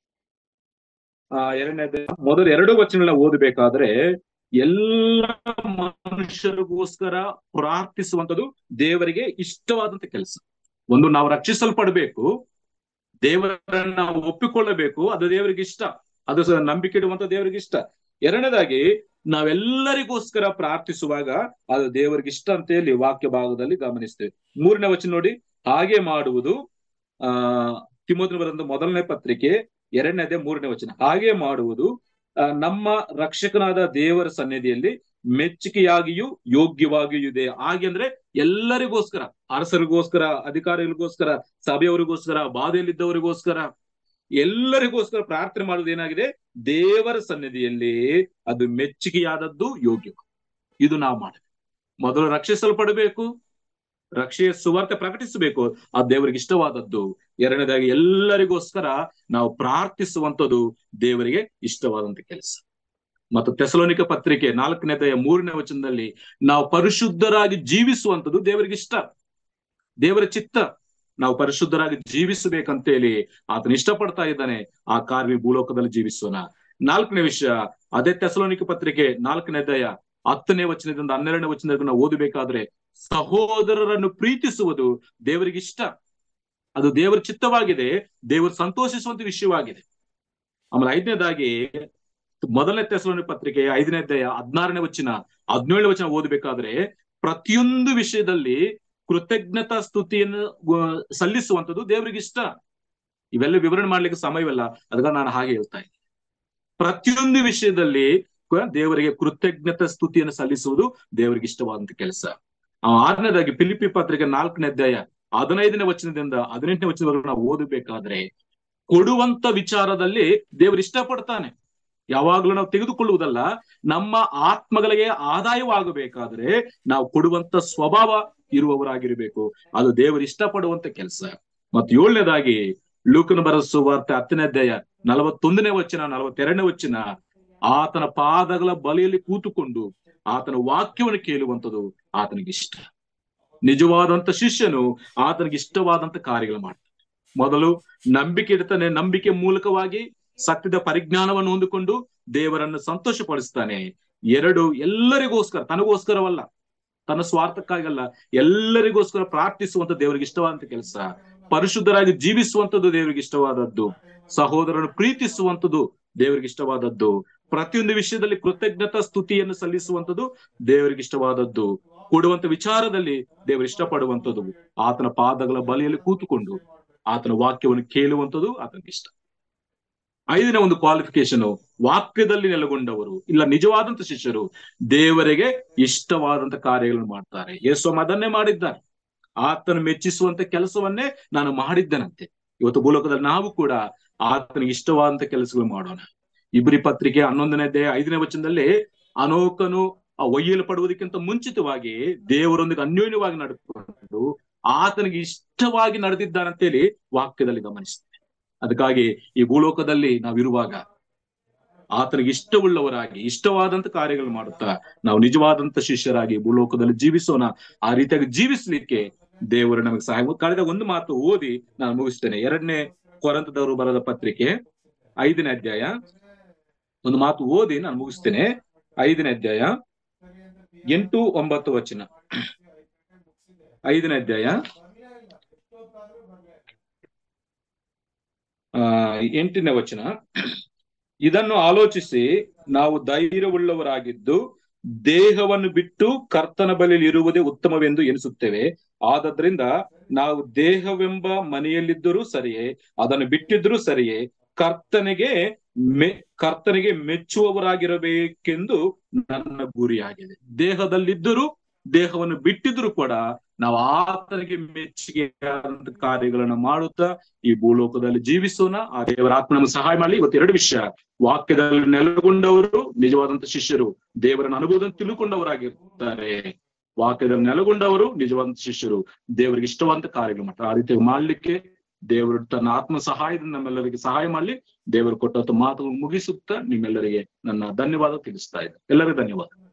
ಆ ಎರಡನೇ ಅಧ್ಯಾಯ ಮೊದಲು ಎರಡು ವಚನಗಳನ್ನ ಓದಬೇಕಾದ್ರೆ ಎಲ್ಲ ಮನುಷ್ಯರಿಗೋಸ್ಕರ ಪ್ರಾರ್ಥಿಸುವಂಥದ್ದು ದೇವರಿಗೆ ಇಷ್ಟವಾದಂತ ಕೆಲಸ ಒಂದು ನಾವು ರಕ್ಷಿಸಲ್ಪಡಬೇಕು ದೇವರನ್ನ ಒಪ್ಪಿಕೊಳ್ಳಬೇಕು ಅದು ದೇವರಿಗೆ ಇಷ್ಟ ಅದು ಸಹ ನಂಬಿಕೆ ಇಡುವಂತ ದೇವರಿಗೆ ಇಷ್ಟ ಎರಡನೇದಾಗಿ ನಾವೆಲ್ಲರಿಗೋಸ್ಕರ ಪ್ರಾರ್ಥಿಸುವಾಗ ಅದು ದೇವರಿಗೆ ಇಷ್ಟ ಅಂತ ಹೇಳಿ ವಾಕ್ಯ ಭಾಗದಲ್ಲಿ ಗಮನಿಸ್ತೇವೆ ಮೂರನೇ ವಚನ ನೋಡಿ ಹಾಗೆ ಮಾಡುವುದು ಆ ತಿಮೋತಿನ ಬರೆದ ಮೊದಲನೇ ಪತ್ರಿಕೆ ಎರಡನೇದೇ ಮೂರನೇ ವಚನ ಹಾಗೆ ಮಾಡುವುದು ಆ, ನಮ್ಮ ರಕ್ಷಕನಾದ ದೇವರ ಸನ್ನಿಧಿಯಲ್ಲಿ ಮೆಚ್ಚುಗೆಯಾಗಿಯೂ ಯೋಗ್ಯವಾಗಿಯೂ ಇದೆ ಹಾಗೆ ಅಂದ್ರೆ ಎಲ್ಲರಿಗೋಸ್ಕರ ಅರಸರಿಗೋಸ್ಕರ ಅಧಿಕಾರಿಗಳಿಗೋಸ್ಕರ ಸಭೆಯವರಿಗೋಸ್ಕರ ಬಾಧೆಯಲ್ಲಿದ್ದವರಿಗೋಸ್ಕರ ಎಲ್ಲರಿಗೋಸ್ಕರ ಪ್ರಾರ್ಥನೆ ಮಾಡುವುದು ಏನಾಗಿದೆ ದೇವರ ಸನ್ನಿಧಿಯಲ್ಲಿ ಅದು ಮೆಚ್ಚುಗೆಯಾದದ್ದು ಯೋಗ್ಯ ಇದು ನಾವು ಮಾಡಬೇಕು ಮೊದಲು ರಕ್ಷಿಸಲ್ಪಡಬೇಕು ರಕ್ಷೆಯ ಸುವಾರ್ತೆ ಪ್ರಕಟಿಸಬೇಕು ಆ ದೇವರಿಗೆ ಇಷ್ಟವಾದದ್ದು ಎರಡನೇದಾಗಿ ಎಲ್ಲರಿಗೋಸ್ಕರ ನಾವು ಪ್ರಾರ್ಥಿಸುವಂಥದ್ದು ದೇವರಿಗೆ ಇಷ್ಟವಾದಂತ ಕೆಲಸ ಮತ್ತು ತೆಸಲೋನಿಕ ಪತ್ರಿಕೆ ನಾಲ್ಕನೇದೆಯ ಮೂರನೇ ವಚನದಲ್ಲಿ ನಾವು ಪರಿಶುದ್ಧರಾಗಿ ಜೀವಿಸುವಂಥದ್ದು ದೇವರಿಗೆ ಇಷ್ಟ ದೇವರ ಚಿತ್ತ ನಾವು ಪರಿಶುದ್ಧರಾಗಿ ಜೀವಿಸಬೇಕಂತೇಳಿ ಆತನ ಇಷ್ಟಪಡ್ತಾ ಇದ್ದಾನೆ ಆ ಕಾರ್ಯ ಭೂಲೋಕದಲ್ಲಿ ಜೀವಿಸೋಣ ನಾಲ್ಕನೇ ವಿಷಯ ಅದೇ ತೆಸಲೋನಿಕ ಪತ್ರಿಕೆ ನಾಲ್ಕನೇ ಅಧ್ಯಾಯ ಹತ್ತನೇ ವಚನದಿಂದ ಹನ್ನೆರಡನೇ ವಚನದಿಂದ ನಾವು ಓದಬೇಕಾದ್ರೆ ಸಹೋದರರನ್ನು ಪ್ರೀತಿಸುವುದು ದೇವರಿಗೆ ಇಷ್ಟ ಅದು ದೇವರ ಚಿತ್ತವಾಗಿದೆ ದೇವರು ಸಂತೋಷಿಸುವಂತ ವಿಷಯವಾಗಿದೆ ಆಮೇಲೆ ಐದನೇದಾಗಿ ಮೊದಲನೇ ತೆಸಲೋನಿ ಪತ್ರಿಕೆ ಐದನೇ ಅಧ್ಯಾಯ ಹದಿನಾರನೇ ವಚನ ಹದಿನೇಳು ವಚನ ಓದಬೇಕಾದ್ರೆ ಪ್ರತಿಯೊಂದು ವಿಷಯದಲ್ಲಿ ಕೃತಜ್ಞತಾ ಸ್ತುತಿಯನ್ನು ಗೊ- ಸಲ್ಲಿಸುವಂಥದ್ದು ದೇವರಿಗೆ ಇಷ್ಟ ಇವೆಲ್ಲ ವಿವರಣೆ ಮಾಡ್ಲಿಕ್ಕೆ ಸಮಯವಿಲ್ಲ ಅದಕ್ಕೆ ನಾನು ಹಾಗೆ ಹೇಳ್ತಾ ಇದ್ದೀನಿ ಪ್ರತಿಯೊಂದು ವಿಷಯದಲ್ಲಿ ಕ- ದೇವರಿಗೆ ಕೃತಜ್ಞತಾ ಸ್ತುತಿಯನ್ನು ಸಲ್ಲಿಸುವುದು ದೇವರಿಗೆ ಇಷ್ಟವಾದಂತ ಕೆಲಸ ಆ ಆರನೇದಾಗಿ ಫಿಲಿಪಿ ಪತ್ರಿಕೆ ನಾಲ್ಕನೇ ಅಧ್ಯಾಯ ಹದಿನೈದನೇ ವಚನದಿಂದ ಹದಿನೆಂಟನೇ ವಚನವರೆಗೂ ನಾವು ಓದಬೇಕಾದ್ರೆ ಕೊಡುವಂತ ವಿಚಾರದಲ್ಲಿ ದೇವರು ಇಷ್ಟಪಡ್ತಾನೆ ಯಾವಾಗ್ಲೂ ನಾವು ತೆಗೆದುಕೊಳ್ಳುವುದಲ್ಲ ನಮ್ಮ ಆತ್ಮಗಳಿಗೆ ಆದಾಯವಾಗಬೇಕಾದ್ರೆ ನಾವು ಕೊಡುವಂತ ಸ್ವಭಾವ ಇರುವವರಾಗಿರ್ಬೇಕು ಅದು ದೇವರು ಇಷ್ಟಪಡುವಂತ ಕೆಲಸ ಮತ್ತು ಏಳನೇದಾಗಿ ಲೂಕನ ಬರೆದ ಸುವಾರ್ತೆ ಹತ್ತನೇ ಅಧ್ಯಾಯ ನಲವತ್ತೊಂದನೇ ವಚನ ನಲವತ್ತೆರಡನೇ ವಚನ ಆತನ ಪಾದಗಳ ಬಲಿಯಲ್ಲಿ ಕೂತುಕೊಂಡು ಆತನ ವಾಕ್ಯವನ್ನು ಕೇಳುವಂಥದ್ದು ಆತನಿಗೆ ಇಷ್ಟ ನಿಜವಾದಂತ ಶಿಷ್ಯನು ಆತನಿಗೆ ಇಷ್ಟವಾದಂತ ಕಾರ್ಯಗಳು ಮಾಡ್ತಾನೆ ಮೊದಲು ನಂಬಿಕೆ ಇಡ್ತಾನೆ ನಂಬಿಕೆ ಮೂಲಕವಾಗಿ ಸತ್ಯದ ಪರಿಜ್ಞಾನವನ್ನು ಹೊಂದಿಕೊಂಡು ದೇವರನ್ನು ಸಂತೋಷಪಡಿಸ್ತಾನೆ ಎರಡು ಎಲ್ಲರಿಗೋಸ್ಕರ ತನಗೋಸ್ಕರವಲ್ಲ ತನ್ನ ಸ್ವಾರ್ಥಕ್ಕಾಗಲ್ಲ ಎಲ್ಲರಿಗೋಸ್ಕರ ಪ್ರಾರ್ಥಿಸುವಂತ ದೇವರಿಗೆ ಇಷ್ಟವಾದಂತ ಕೆಲಸ ಪರಿಶುದ್ಧರಾಗಿ ಜೀವಿಸುವಂತದ್ದು ದೇವರಿಗೆ ಇಷ್ಟವಾದದ್ದು ಸಹೋದರನು ಪ್ರೀತಿಸುವಂತದ್ದು ದೇವರಿಗೆ ಇಷ್ಟವಾದದ್ದು ಪ್ರತಿಯೊಂದು ವಿಷಯದಲ್ಲಿ ಕೃತಜ್ಞತಾ ಸ್ತುತಿಯನ್ನು ಸಲ್ಲಿಸುವಂತದ್ದು ದೇವರಿಗೆ ಇಷ್ಟವಾದದ್ದು ಕೊಡುವಂತ ವಿಚಾರದಲ್ಲಿ ದೇವರು ಇಷ್ಟಪಡುವಂತದ್ದು ಆತನ ಪಾದಗಳ ಬಲಿಯಲ್ಲಿ ಕೂತುಕೊಂಡು ಆತನ ವಾಕ್ಯವನ್ನು ಕೇಳುವಂತದ್ದು ಆತನಿಗೆ ಇಷ್ಟ ಐದನೇ ಒಂದು ಕ್ವಾಲಿಫಿಕೇಶನ್ ವಾಕ್ಯದಲ್ಲಿ ನೆಲೆಗೊಂಡವರು ಇಲ್ಲ ನಿಜವಾದಂತ ಶಿಷ್ಯರು ದೇವರಿಗೆ ಇಷ್ಟವಾದಂತ ಕಾರ್ಯಗಳನ್ನು ಮಾಡ್ತಾರೆ ಯೇಸು ಅದನ್ನೇ ಮಾಡಿದ್ದಾರೆ ಆತನು ಮೆಚ್ಚಿಸುವಂತ ಕೆಲಸವನ್ನೇ ನಾನು ಮಾಡಿದ್ದೇನಂತೆ ಇವತ್ತು ಭೂಲೋಕದಲ್ಲಿ ನಾವು ಕೂಡ ಆತನಿಗೆ ಇಷ್ಟವಾದಂತ ಕೆಲಸಗಳು ಮಾಡೋಣ ಇಬ್ರಿ ಪತ್ರಿಕೆ ಹನ್ನೊಂದನೇ ಅಧ್ಯಾಯ ಐದನೇ ವಚನದಲ್ಲಿ ಅನೋಕನು ಆ ಒಯ್ಯಲು ಪಡುವುದಕ್ಕಿಂತ ಮುಂಚಿತವಾಗಿ ದೇವರೊಂದಿಗೆ ಅನ್ಯೋನ್ಯವಾಗಿ ನಡ್ಕೊಂಡು ಆತನಿಗೆ ಇಷ್ಟವಾಗಿ ನಡೆದಿದ್ದಾನಂತೇಳಿ ವಾಕ್ಯದಲ್ಲಿ ಗಮನಿಸ್ತೇವೆ ಅದಕ್ಕಾಗಿ ಈ ಭೂಲೋಕದಲ್ಲಿ ನಾವಿರುವಾಗ ಆತನಿಗೆ ಇಷ್ಟವುಳ್ಳವರಾಗಿ ಇಷ್ಟವಾದಂತ ಕಾರ್ಯಗಳು ಮಾಡುತ್ತಾ ನಾವು ನಿಜವಾದಂತ ಶಿಷ್ಯರಾಗಿ ಭೂಲೋಕದಲ್ಲಿ ಜೀವಿಸೋಣ ಆ ರೀತಿಯಾಗಿ ಜೀವಿಸ್ಲಿಕ್ಕೆ ದೇವರು ನಮಗೆ ಸಹಾಯ ಮಾಡ್- ಕಳೆದ ಒಂದು ಮಾತು ಓದಿ ನಾನು ಮುಗಿಸ್ತೇನೆ ಎರಡನೇ ಕೊರಂತದವರು ಬರೆದ ಪತ್ರಿಕೆ ಐದನೇ ಅಧ್ಯಾಯ ಒಂದು ಮಾತು ಓದಿ ನಾನು ಮುಗಿಸ್ತೇನೆ ಐದನೇ ಅಧ್ಯಾಯ ಎಂಟು ಒಂಬತ್ತು ವಚನ ಐದನೇ ಅಧ್ಯಾಯ ಆ ಎಂಟನೇ ವಚನ ಇದನ್ನು ಆಲೋಚಿಸಿ ನಾವು ಧೈರ್ಯವುಳ್ಳವರಾಗಿದ್ದು ದೇಹವನ್ನು ಬಿಟ್ಟು ಕರ್ತನ ಬಳಿಯಲ್ಲಿ ಇರುವುದೇ ಉತ್ತಮವೆಂದು ಎನಿಸುತ್ತೇವೆ ಆದದ್ರಿಂದ ನಾವು ದೇಹವೆಂಬ ಮನೆಯಲ್ಲಿದ್ದರೂ ಸರಿಯೇ ಅದನ್ನು ಬಿಟ್ಟಿದ್ರೂ ಸರಿಯೇ ಕರ್ತನಿಗೆ ಮೆ ಕರ್ತನಿಗೆ ಮೆಚ್ಚುವವರಾಗಿರಬೇಕೆಂದು ನನ್ನ ಗುರಿಯಾಗಿದೆ ದೇಹದಲ್ಲಿದ್ದರೂ ದೇಹವನ್ನು ಬಿಟ್ಟಿದ್ರು ಕೂಡ ನಾವು ಆತನಿಗೆ ಮೆಚ್ಚುಗೆ ಕಾರ್ಯಗಳನ್ನ ಮಾಡುತ್ತಾ ಈ ಭೂಲೋಕದಲ್ಲಿ ಜೀವಿಸೋಣ ಆ ದೇವರ ಆತ್ಮ ನಮಗೆ ಸಹಾಯ ಮಾಡಲಿ ಇವತ್ತು ಎರಡು ವಿಷಯ ವಾಕ್ಯದಲ್ಲಿ ನೆಲೆಗೊಂಡವರು ನಿಜವಾದಂತ ಶಿಷ್ಯರು ದೇವರನ್ನ ಅನುಭವದಲ್ಲಿ ತಿಳ್ಕೊಂಡವರಾಗಿರ್ತಾರೆ ವಾಕ್ಯದಲ್ಲಿ ನೆಲೆಗೊಂಡವರು ನಿಜವಾದಂತ ಶಿಷ್ಯರು ದೇವರಿಗೆ ಇಷ್ಟವಾದಂತ ಕಾರ್ಯಗಳು ಮಾಡ್ತಾರೆ ಆ ರೀತಿ ಮಾಡ್ಲಿಕ್ಕೆ ದೇವರು ತನ್ನ ಆತ್ಮ ಸಹಾಯದಿಂದ ನಮ್ಮೆಲ್ಲರಿಗೆ ಸಹಾಯ ಮಾಡಲಿ ದೇವರು ಕೊಟ್ಟಂತ ಮಾತು ಮುಗಿಸುತ್ತಾ ನಿಮ್ಮೆಲ್ಲರಿಗೆ ನನ್ನ ಧನ್ಯವಾದ ತಿಳಿಸ್ತಾ ಇದ್ದೆ ಎಲ್ಲರಿಗೂ ಧನ್ಯವಾದ